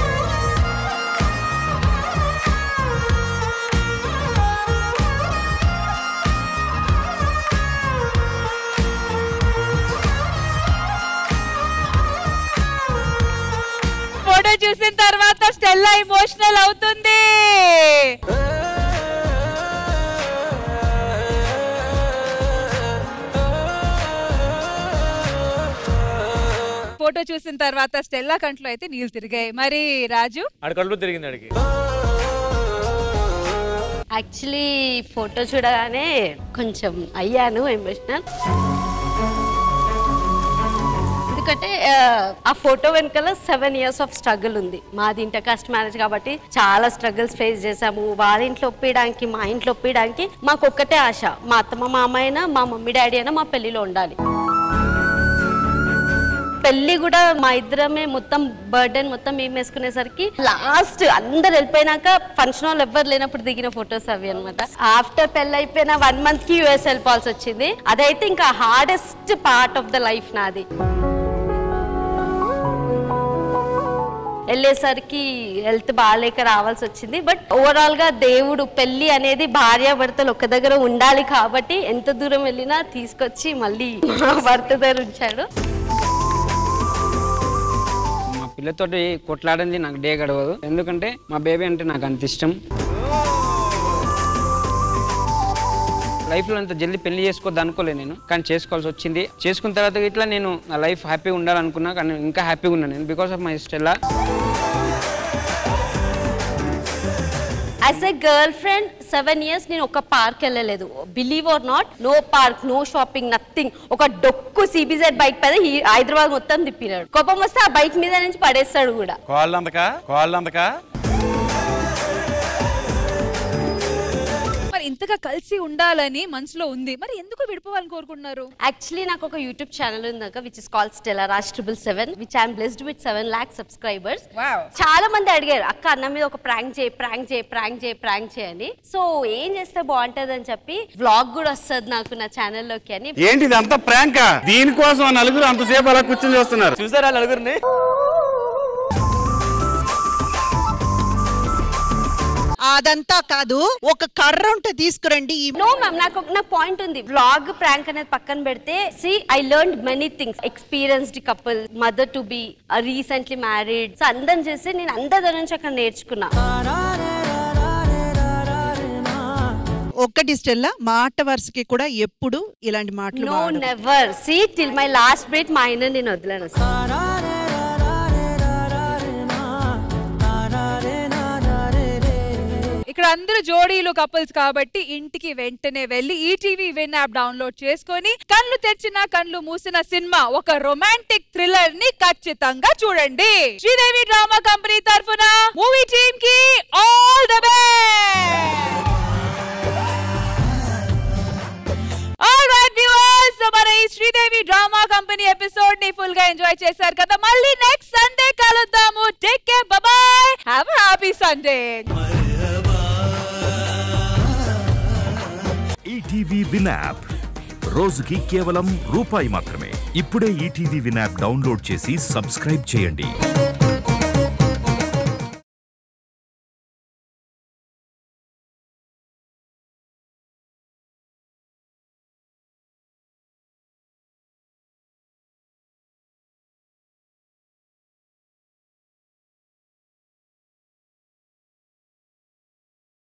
ఫోటో చూసిన తర్వాత స్టెల్లా ఇమోషనల్ అవుతుంది ఫోటో చూసిన తర్వాత స్టెల్లా కంట్లో అయితే నీళ్ళు తిరిగాయి మరి రాజు ఆడి కళ్ళు తిరిగింది ఆడికి యాక్చువల్లీ ఫోటో చూడగానే కొంచెం అయ్యాను ఎమోషనల్ ఎందుకంటే ఆ, ఆ ఫోటో వెనకాల సెవెన్ ఇయర్స్ ఆఫ్ స్ట్రగుల్ ఉంది మాది ఇంటర్ కాస్ట్ మ్యారేజ్ కాబట్టి చాలా స్ట్రగుల్స్ ఫేస్ చేసాము వాళ్ళ ఇంట్లో ఒప్పించడానికి మా ఇంట్లో ఒప్పించడానికి మాకు ఒక్కటే ఆశ మా అత్తమ్మ మామ అయినా మా మమ్మీ డాడీ అయినా మా పెళ్లిలో ఉండాలి పెళ్లి కూడా మా ఇద్దరమే మొత్తం బర్త్డేని మొత్తం మేము వేసుకునేసరికి లాస్ట్ అందరు వెళ్ళిపోయినాక ఫంక్షన్ హాల్ ఎవ్వరు లేనప్పుడు దిగిన ఫొటోస్ అవి అనమాట ఆఫ్టర్ పెళ్లి అయిపోయిన వన్ మంత్ కి యూఎస్ వెళ్ళిపోవాల్సి వచ్చింది అదైతే ఇంకా hardest part of the life నాది వెళ్ళేసరికి హెల్త్ బాగాలేక రావాల్సి వచ్చింది బట్ ఓవరాల్ గా దేవుడు పెళ్లి అనేది భార్యాభర్తలు ఒక దగ్గర ఉండాలి కాబట్టి ఎంత దూరం వెళ్ళినా తీసుకొచ్చి మళ్ళీ మా భర్త దగ్గర ఉంచాడు మా పిల్లతోటి కొట్లాడింది నాకు డే గడవదు ఎందుకంటే మా బేబీ అంటే నాకు అంత ఇష్టం లైఫ్లో అంత జల్దీ పెళ్లి చేసుకోవద్దు అనుకోలేదు నేను కానీ చేసుకోవాల్సి వచ్చింది చేసుకున్న తర్వాత ఇట్లా నేను నా లైఫ్ హ్యాపీగా ఉండాలనుకున్నా కానీ ఇంకా హ్యాపీగా ఉన్నాను నేను because of my Stella as a girlfriend seven years నేను ఒక పార్క్ వెళ్ళలేదు believe or not no park no shopping nothing ఒక డొక్కు సిబిజెడ్ బైక్ పైన హీ- హైదరాబాద్ మొత్తం తిప్పినాడు కోపం వస్తే ఆ బైక్ మీద నుంచి పడేస్తాడు కూడా కాళ్ళు అందక కాళ్ళు అందక మరి ఇంతగా కలిసి ఉండాలని మనసులో ఉంది మరి ఎందుకు విడిపోవాలని కోరుకుంటున్నారు యాక్చువల్లీ నాకు ఒక యూట్యూబ్ ఛానల్ ఉంది అక్క which is call Stella Raj triple seven which I'm blessed with seven lakh subscribers చాలా మంది అడిగారు అక్క అన్న మీద ఒక ప్రాంక్ చేయి ప్రాంక్ చేయి ప్రాంక్ చేయి ప్రాంక్ చేయని సో ఏం చేస్తే బాగుంటది అని చెప్పి వ్లాగ్ కూడా వస్తుంది నాకు నా ఛానల్లోకి అని ఏంటి ఇదంతా ప్రాంకా దీనికోసం ఆ నలుగురు అంతసేపు అలా కూర్చొని చూస్తున్నారు చూసారా నలుగురిని అదంతా కాదు ఒక కర్ర ఉంటే తీసుకురండి ఈ నో మ్యామ్ నాకు ఒక- నాకు పాయింట్ ఉంది వ్లాగ్ ప్రాంక్ అనేది పక్కన పెడితే see I learn many things experienced couple mother to be recently married so అందరం చేసి నేను అందరి నుంచి అక్కడ నేర్చుకున్నా ఒక్కటి స్టెల్లా మాట వరుసకి కూడా ఎప్పుడు ఇలాంటి మాటలు నో వాడకు. Never see till my last breath మా ఆయన నేను వదిలేను అసలు. ఇక్కడ అందరూ జోడీలు కపుల్స్ కాబట్టి ఇంటికి వెంటనే వెళ్ళి ఈటీవీ విన్ యాప్ డౌన్లోడ్ చేసుకొని కళ్ళు తెరిచిన కళ్ళు మూసిన సినిమా ఒక రొమాంటిక్ థ్రిల్లర్ ని ఖచ్చితంగా చూడండి శ్రీదేవి డ్రామా కంపెనీ తరఫున మూవీ టీమ్ కి all the best all right viewers మన ఈ శ్రీదేవి డ్రామా కంపెనీ ఎపిసోడ్ ని ఫుల్ గా ఎంజాయ్ చేశారు కదా మళ్ళీ నెక్స్ట్ సండే కలుద్దాము take care bye have happy Sunday ETV win app రోజుకి కేవలం రూపాయి మాత్రమే ఇప్పుడే ఈటీవీ విన్ యాప్ డౌన్లోడ్ చేసి సబ్స్క్రైబ్ చేయండి